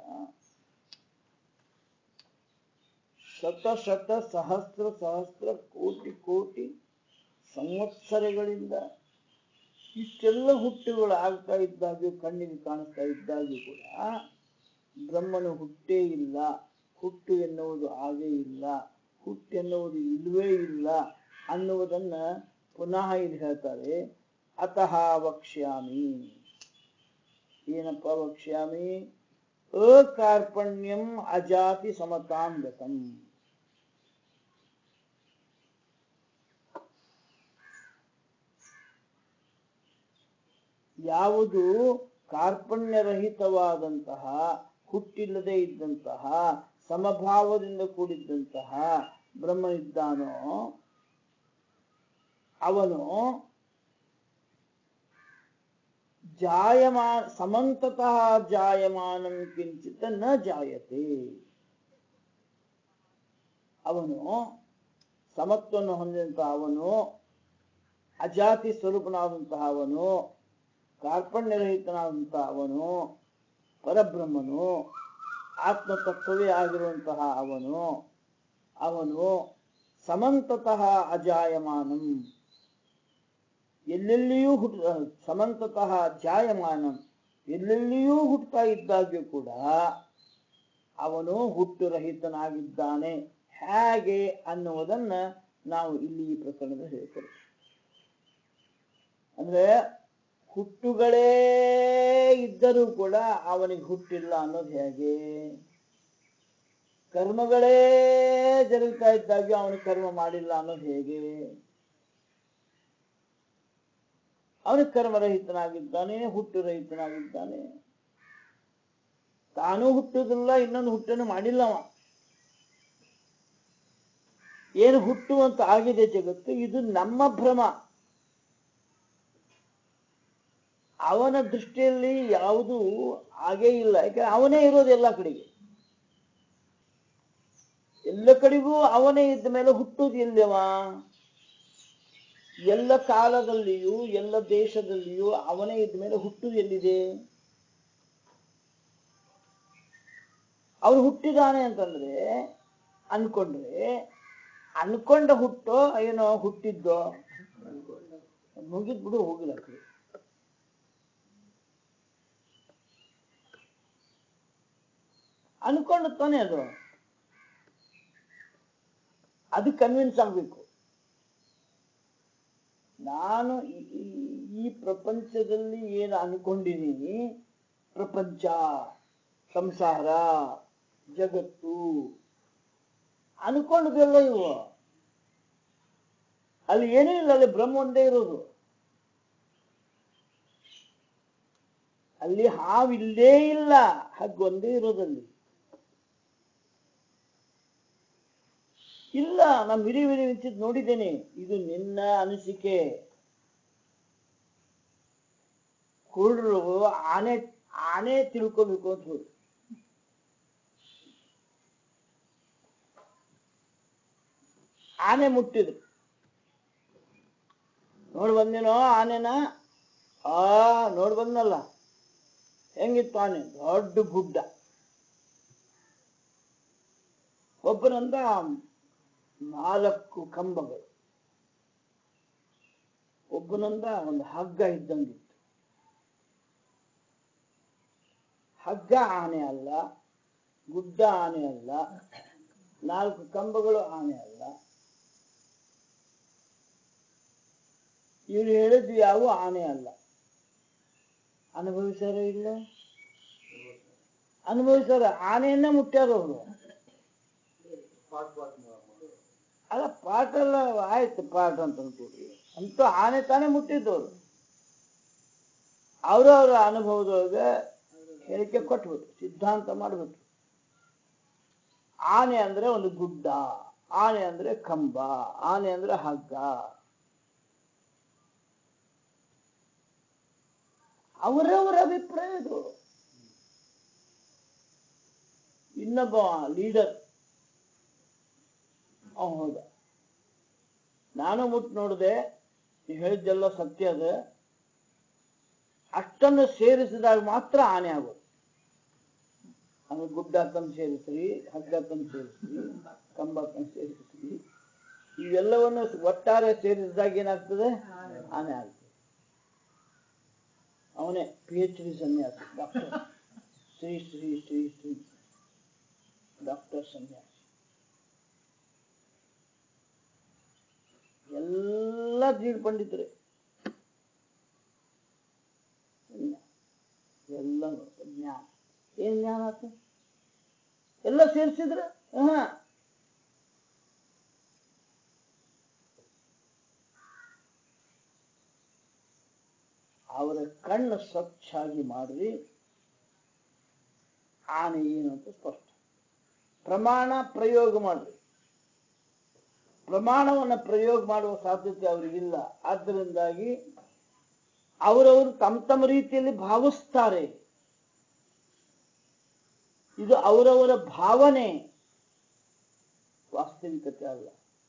ಶತ ಶತ ಸಹಸ್ರ ಸಹಸ್ರ ಕೋಟಿ ಕೋಟಿ ಸಂವತ್ಸರಗಳಿಂದ ಇಷ್ಟೆಲ್ಲ ಹುಟ್ಟುಗಳು ಆಗ್ತಾ ಇದ್ದಾಗ್ಯೂ ಕಣ್ಣಿಗೆ ಕಾಣಿಸ್ತಾ ಇದ್ದಾಗ್ಯೂ ಕೂಡ ಬ್ರಹ್ಮನು ಹುಟ್ಟೇ ಇಲ್ಲ ಹುಟ್ಟು ಎನ್ನುವುದು ಆಗೇ ಇಲ್ಲ ಹುಟ್ಟು ಎನ್ನುವುದು ಇಲ್ವೇ ಇಲ್ಲ ಅನ್ನುವುದನ್ನ ಪುನಃ ಇಲ್ಲಿ ಹೇಳ್ತಾರೆ ಅತಃ ವಕ್ಷ್ಯಾಮಿ ಏನಪ್ಪ ವಕ್ಷ್ಯಾಮಿ ಅಕಾರ್ಪಣ್ಯಂ ಅಜಾತಿ ಸಮತಾಂ ಗತಂ ಯಾವುದು ಕಾರ್ಪಣ್ಯರಹಿತವಾದಂತಹ ಹುಟ್ಟಿಲ್ಲದೆ ಇದ್ದಂತಹ ಸಮಭಾವದಿಂದ ಕೂಡಿದ್ದಂತಹ ಬ್ರಹ್ಮನಿದ್ದಾನೋ ಅವನು ಜಾಯಮಾನ ಸಮಂತತಃ ಜಾಯಮಾನಂ ಕಿಂಚಿತ ನ ಜಾಯತೆ ಅವನು ಸಮತ್ವವನ್ನು ಹೊಂದಿದಂತಹ ಅವನು ಅಜಾತಿ ಸ್ವರೂಪನಾದಂತಹ ಅವನು ಕಾರ್ಪಣ್ಯರಹಿತನಾದಂತಹ ಅವನು ಪರಬ್ರಹ್ಮನು ಆತ್ಮತತ್ವವೇ ಆಗಿರುವಂತಹ ಅವನು ಅವನು ಸಮಂತತಃ ಅಜಾಯಮಾನಂ ಎಲ್ಲೆಲ್ಲಿಯೂ ಹುಟ್ ಸಮಂತತಃ ಜಾಯಮಾನಂ ಎಲ್ಲೆಲ್ಲಿಯೂ ಹುಟ್ಟುತ್ತಾ ಇದ್ದಾಗ್ಯೂ ಕೂಡ ಅವನು ಹುಟ್ಟುರಹಿತನಾಗಿದ್ದಾನೆ ಹೇಗೆ ಅನ್ನುವುದನ್ನ ನಾವು ಇಲ್ಲಿ ಈ ಪ್ರಕರಣದಲ್ಲಿ ಹೇಳ್ತೇವೆ ಅಂದ್ರೆ ಹುಟ್ಟುಗಳೇ ಇದ್ದರೂ ಕೂಡ ಅವನಿಗೆ ಹುಟ್ಟಿಲ್ಲ ಅನ್ನೋದು ಹೇಗೆ ಕರ್ಮಗಳೇ ಜರುಗ್ತಾ ಇದ್ದಾಗ್ಯೂ ಅವನಿಗೆ ಕರ್ಮ ಮಾಡಿಲ್ಲ ಅನ್ನೋದು ಹೇಗೆ ಅವನಿಗೆ ಕರ್ಮರಹಿತನಾಗಿದ್ದಾನೆ ಹುಟ್ಟುರಹಿತನಾಗಿದ್ದಾನೆ ತಾನೂ ಹುಟ್ಟುವುದಿಲ್ಲ ಇನ್ನೊಂದು ಹುಟ್ಟನ್ನು ಮಾಡಿಲ್ಲ ಅವ ಏನು ಹುಟ್ಟುವಂತ ಆಗಿದೆ ಜಗತ್ತು ಇದು ನಮ್ಮ ಭ್ರಮ ಅವನ ದೃಷ್ಟಿಯಲ್ಲಿ ಯಾವುದು ಆಗೇ ಇಲ್ಲ ಯಾಕಂದ್ರೆ ಅವನೇ ಇರೋದು ಎಲ್ಲ ಕಡೆಗೆ ಎಲ್ಲ ಕಡೆಗೂ ಅವನೇ ಇದ್ದ ಮೇಲೆ ಹುಟ್ಟುವುದು ಎಲ್ಲಿವ ಎಲ್ಲ ಕಾಲದಲ್ಲಿಯೂ ಎಲ್ಲ ದೇಶದಲ್ಲಿಯೂ ಅವನೇ ಇದ್ದ ಮೇಲೆ ಹುಟ್ಟುವುದು ಎಲ್ಲಿದೆ ಅವನು ಹುಟ್ಟಿದಾನೆ ಅಂತಂದ್ರೆ ಅನ್ಕೊಂಡ್ರೆ ಅನ್ಕೊಂಡ ಹುಟ್ಟೋ ಏನೋ ಹುಟ್ಟಿದ್ದೋ ಮುಗಿದ್ ಬಿಡು ಹೋಗಿಲ್ಲ ಆ ಕಡೆ. ಅನ್ಕೊಂಡು ತಾನೇ ಅದು ಅದು ಕನ್ವಿನ್ಸ್ ಆಗ್ಬೇಕು ನಾನು ಈ- ಈ- ಈ ಪ್ರಪಂಚದಲ್ಲಿ ಏನು ಅನ್ಕೊಂಡಿದ್ದೀನಿ ಪ್ರಪಂಚ ಸಂಸಾರ ಜಗತ್ತು ಅನ್ಕೊಂಡದೆಲ್ಲ ಇವು ಅಲ್ಲಿ ಏನೂ ಇಲ್ಲ ಅಲ್ಲಿ ಬ್ರಹ್ಮ ಒಂದೇ ಇರೋದು ಅಲ್ಲಿ ಹಾವಿಲ್ಲೇ ಇಲ್ಲ ಹಾಗೊಂದೇ ಇರೋದಲ್ಲಿ ಇಲ್ಲ ನಾನು ವಿರಿ ವಿರಿ ನಿಂತಿದ್ದು ನೋಡಿದ್ದೇನೆ ಇದು ನಿನ್ನ ಅನಿಸಿಕೆ ಕುರುಡರು ಆನೆ ಆನೆ ತಿಳ್ಕೋಬೇಕು ಅಂತ ಹೋದ್ರು ಆನೆ ಮುಟ್ಟಿದ್ರು ನೋಡ್ ಬಂದೇನೋ ಆನೆನ ಆ ನೋಡ್ ಬಂದಲ್ಲ ಹೆಂಗಿತ್ತು ಆನೆ ದೊಡ್ಡ ಗುಡ್ಡ ಒಬ್ಬನಂದ ನಾಲ್ಕು ಕಂಬಗಳು ಒಬ್ಬನಂದ ಒಂದು ಹಗ್ಗ ಇದ್ದಂಗಿತ್ತು ಹಗ್ಗ ಆನೆ ಅಲ್ಲ ಗುಡ್ಡ ಆನೆ ಅಲ್ಲ ನಾಲ್ಕು ಕಂಬಗಳು ಆನೆ ಅಲ್ಲ ಇವ್ರು ಹೇಳಿದ್ವಿ ಯಾವ ಆನೆ ಅಲ್ಲ ಅನುಭವಿಸಾರ ಇಲ್ಲ ಅನುಭವಿಸಾರ ಆನೆಯನ್ನ ಮುಟ್ಟ್ಯಾರ ಅವರು ಅಲ್ಲ ಪಾಠ ಎಲ್ಲ ಆಯ್ತು ಪಾಠ ಅಂತ ಅನ್ಕೊಡ್ರಿ ಅಂತೂ ಆನೆ ತಾನೇ ಮುಟ್ಟಿದ್ದವ್ರು ಅವರವರ ಅನುಭವದೊಳಗೆ ಹೇಳಿಕೆ ಕೊಟ್ಬಿಟ್ರು ಸಿದ್ಧಾಂತ ಮಾಡ್ಬಿಟ್ರು ಆನೆ ಅಂದ್ರೆ ಒಂದು ಗುಡ್ಡ ಆನೆ ಅಂದ್ರೆ ಕಂಬ ಆನೆ ಅಂದ್ರೆ ಹಗ್ಗ ಅವರವರ ಅಭಿಪ್ರಾಯ ಇದು ಇನ್ನೊಬ್ಬ ಲೀಡರ್ ಅವ ಹೋದ ನಾನು ಮುಟ್ಟು ನೋಡಿದೆ ನೀವು ಹೇಳಿದ್ದೆಲ್ಲ ಸತ್ಯ ಅದ ಅಷ್ಟನ್ನು ಸೇರಿಸಿದಾಗ ಮಾತ್ರ ಆನೆ ಆಗೋದು ಆಮೇಲೆ ಗುಡ್ಡ ತಂದು ಸೇರಿಸ್ರಿ ಹಗ್ಗ ತಂದು ಸೇರಿಸ್ರಿ ಕಂಬ ತಂದು ಸೇರಿಸ್ರಿ ಇವೆಲ್ಲವನ್ನು ಒಟ್ಟಾರೆ ಸೇರಿಸಿದಾಗ ಏನಾಗ್ತದೆ ಆನೆ ಆಗ್ತದೆ ಅವನೇ ಪಿ ಎಚ್ ಡಿ ಸನ್ಯಾಸಿ ಡಾಕ್ಟರ್ ಶ್ರೀ ಶ್ರೀ ಶ್ರೀ ಶ್ರೀ ಡಾಕ್ಟರ್ ಸನ್ಯಾಸಿ ಎಲ್ಲ ಜೀಡ್ ಪಂಡಿತರೆ ಎಲ್ಲ ಜ್ಞಾನ ಏನ್ ಜ್ಞಾನ ಆತ ಎಲ್ಲ ಸೇರಿಸಿದ್ರೆ ಹಾ ಅವರ ಕಣ್ಣು ಸ್ವಚ್ಛಾಗಿ ಮಾಡ್ರಿ ಆನೆ ಏನು ಅಂತ ಸ್ಪಷ್ಟ ಪ್ರಮಾಣ ಪ್ರಯೋಗ ಮಾಡ್ರಿ ಪ್ರಮಾಣವನ್ನು ಪ್ರಯೋಗ ಮಾಡುವ ಸಾಧ್ಯತೆ ಅವರಿಗಿಲ್ಲ ಆದ್ದರಿಂದಾಗಿ ಅವರವರು ತಮ್ಮ ತಮ್ಮ ರೀತಿಯಲ್ಲಿ ಭಾವಿಸ್ತಾರೆ ಇದು ಅವರವರ ಭಾವನೆ ವಾಸ್ತವಿಕತೆ ಅಲ್ಲ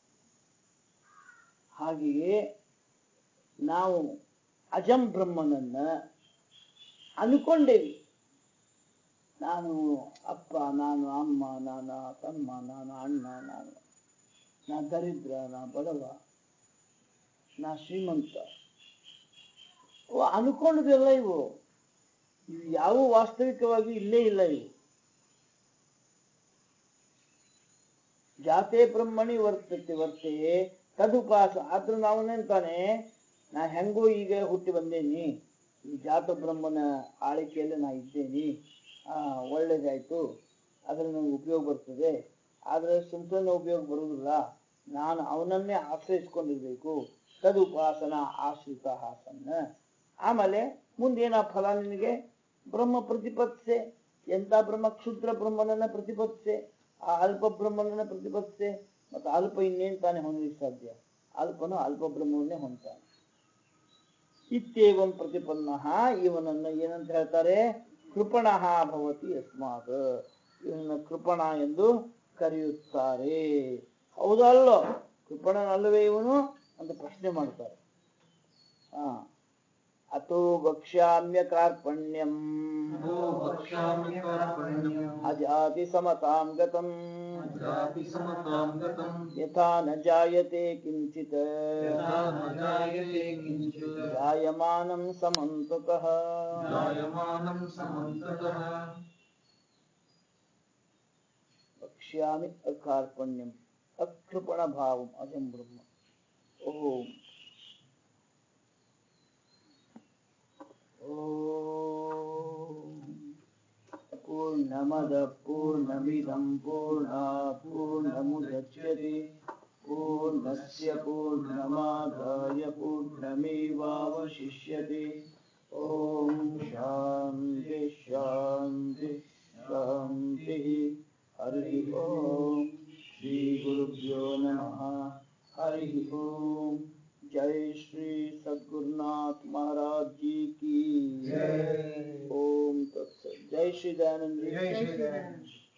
ಹಾಗೆಯೇ ನಾವು ಅಜಂ ಬ್ರಹ್ಮನನ್ನ ಅನ್ಕೊಂಡೇವಿ ನಾನು ಅಪ್ಪ ನಾನು ಅಮ್ಮ ನಾನು ತಮ್ಮ ನಾನು ಅಣ್ಣ ನಾನು ನಾ ದರಿದ್ರ ನಾ ಬಡವ ನಾ ಶ್ರೀಮಂತ ಓ ಅನ್ಕೊಂಡದೆಲ್ಲ ಇವು ಇವು ಯಾವ ವಾಸ್ತವಿಕವಾಗಿ ಇಲ್ಲೇ ಇಲ್ಲ ಇವು ಜಾತೆ ಬ್ರಹ್ಮಣಿ ವರ್ತತೆ ವರ್ತನೆ ತದುಪಾಸ ಆದ್ರೂ ನಾವನೇಂತಾನೆ ನಾ ಹೆಂಗೂ ಈಗ ಹುಟ್ಟಿ ಬಂದೇನಿ ಈ ಜಾತ ಬ್ರಹ್ಮನ ಆಳಿಕೆಯಲ್ಲಿ ನಾ ಇದ್ದೇನಿ ಆ ಒಳ್ಳೇದಾಯ್ತು ಅದ್ರ ನನಗೆ ಉಪಯೋಗ ಬರ್ತದೆ ಆದ್ರೆ ಸುಮ್ ಸುಮ್ಮನೆ ಉಪಯೋಗ ಬರುವುದಿಲ್ಲ ನಾನು ಅವನನ್ನೇ ಆಶ್ರಯಿಸ್ಕೊಂಡಿರ್ಬೇಕು ತದುಪಾಸನ ಆಶ್ರಿತ ಹಾಸನ್ನ ಆಮೇಲೆ ಮುಂದೇನ ಫಲ ನಿನಗೆ ಬ್ರಹ್ಮ ಪ್ರತಿಪತ್ಸೆ ಎಂತ ಬ್ರಹ್ಮ ಕ್ಷುದ್ರ ಬ್ರಹ್ಮನನ್ನ ಪ್ರತಿಪತ್ಸೆ ಆ ಅಲ್ಪ ಬ್ರಹ್ಮನನ್ನ ಪ್ರತಿಪತ್ಸೆ ಮತ್ತು ಅಲ್ಪ ಇನ್ನೇನ್ ತಾನೇ ಹೊಂದಲಿಕ್ಕೆ ಸಾಧ್ಯ ಅಲ್ಪನು ಅಲ್ಪ ಬ್ರಹ್ಮವನ್ನೇ ಹೊಂದ್ತಾನೆ ಇತ್ಯೇವಂ ಪ್ರತಿಪನ್ನ ಇವನನ್ನ ಏನಂತ ಹೇಳ್ತಾರೆ ಕೃಪಣ ಭವತಿ ಯಸ್ಮಾತ್ ಇವನನ್ನ ಕೃಪಣ ಎಂದು ಕರೆಯುತ್ತಾರೆ ಹೌದಲ್ಲೋ ಕೃಪಣನಲ್ಲವೇ ಇವನು ಅಂತ ಪ್ರಶ್ನೆ ಮಾಡ್ತಾರೆ ಹಾ ಅಥೋ ಭಕ್ಷ್ಯಾಮ್ಯ ಕಾರ್ಪಣ್ಯಂ भो वक्ष्यामि कार्पण्यम् ಅಜಾತಿ ಸಮತಾಂ ಗತಂ अजाति समतां गतम् ಯಥಾ ನ ಜಾಯತೆ ಕಿಂಚಿತ್ यथा न जायते किञ्चित् ಜಾಯಮಾನಂ ಸಮಂತತಃ जायमानं समन्ततः ವಕ್ಷ್ಯಾಮಿ ಅಕಾರ್ಪಣ್ಯಂ ಅಕೃಪಣ ಭಾವಂ ಅಜಂ ಬ್ರಹ್ಮ ಓಂ ಓಂ ಪೂರ್ಣಮದ ಪೂರ್ಣಮಿದಂ ಪೂರ್ಣಾತ್ ಪೂರ್ಣಮುದಚ್ಯತೆ ಪೂರ್ಣಸ್ಯ ಪೂರ್ಣಮಾದಾಯ ಪೂರ್ಣಮೇವಾವಶಿಷ್ಯತೆ ಓಂ ಶಾಂತಿ ಶಾಂತಿ ಶಾಂತಿ हरि ओम श्री गुरुभ्यो नमः हरि ओम जय श्री सद्गुरुनाथ महाराज जी की जय। ओम तत्सत जय श्री दयानंद जी जय श्री दयानंद।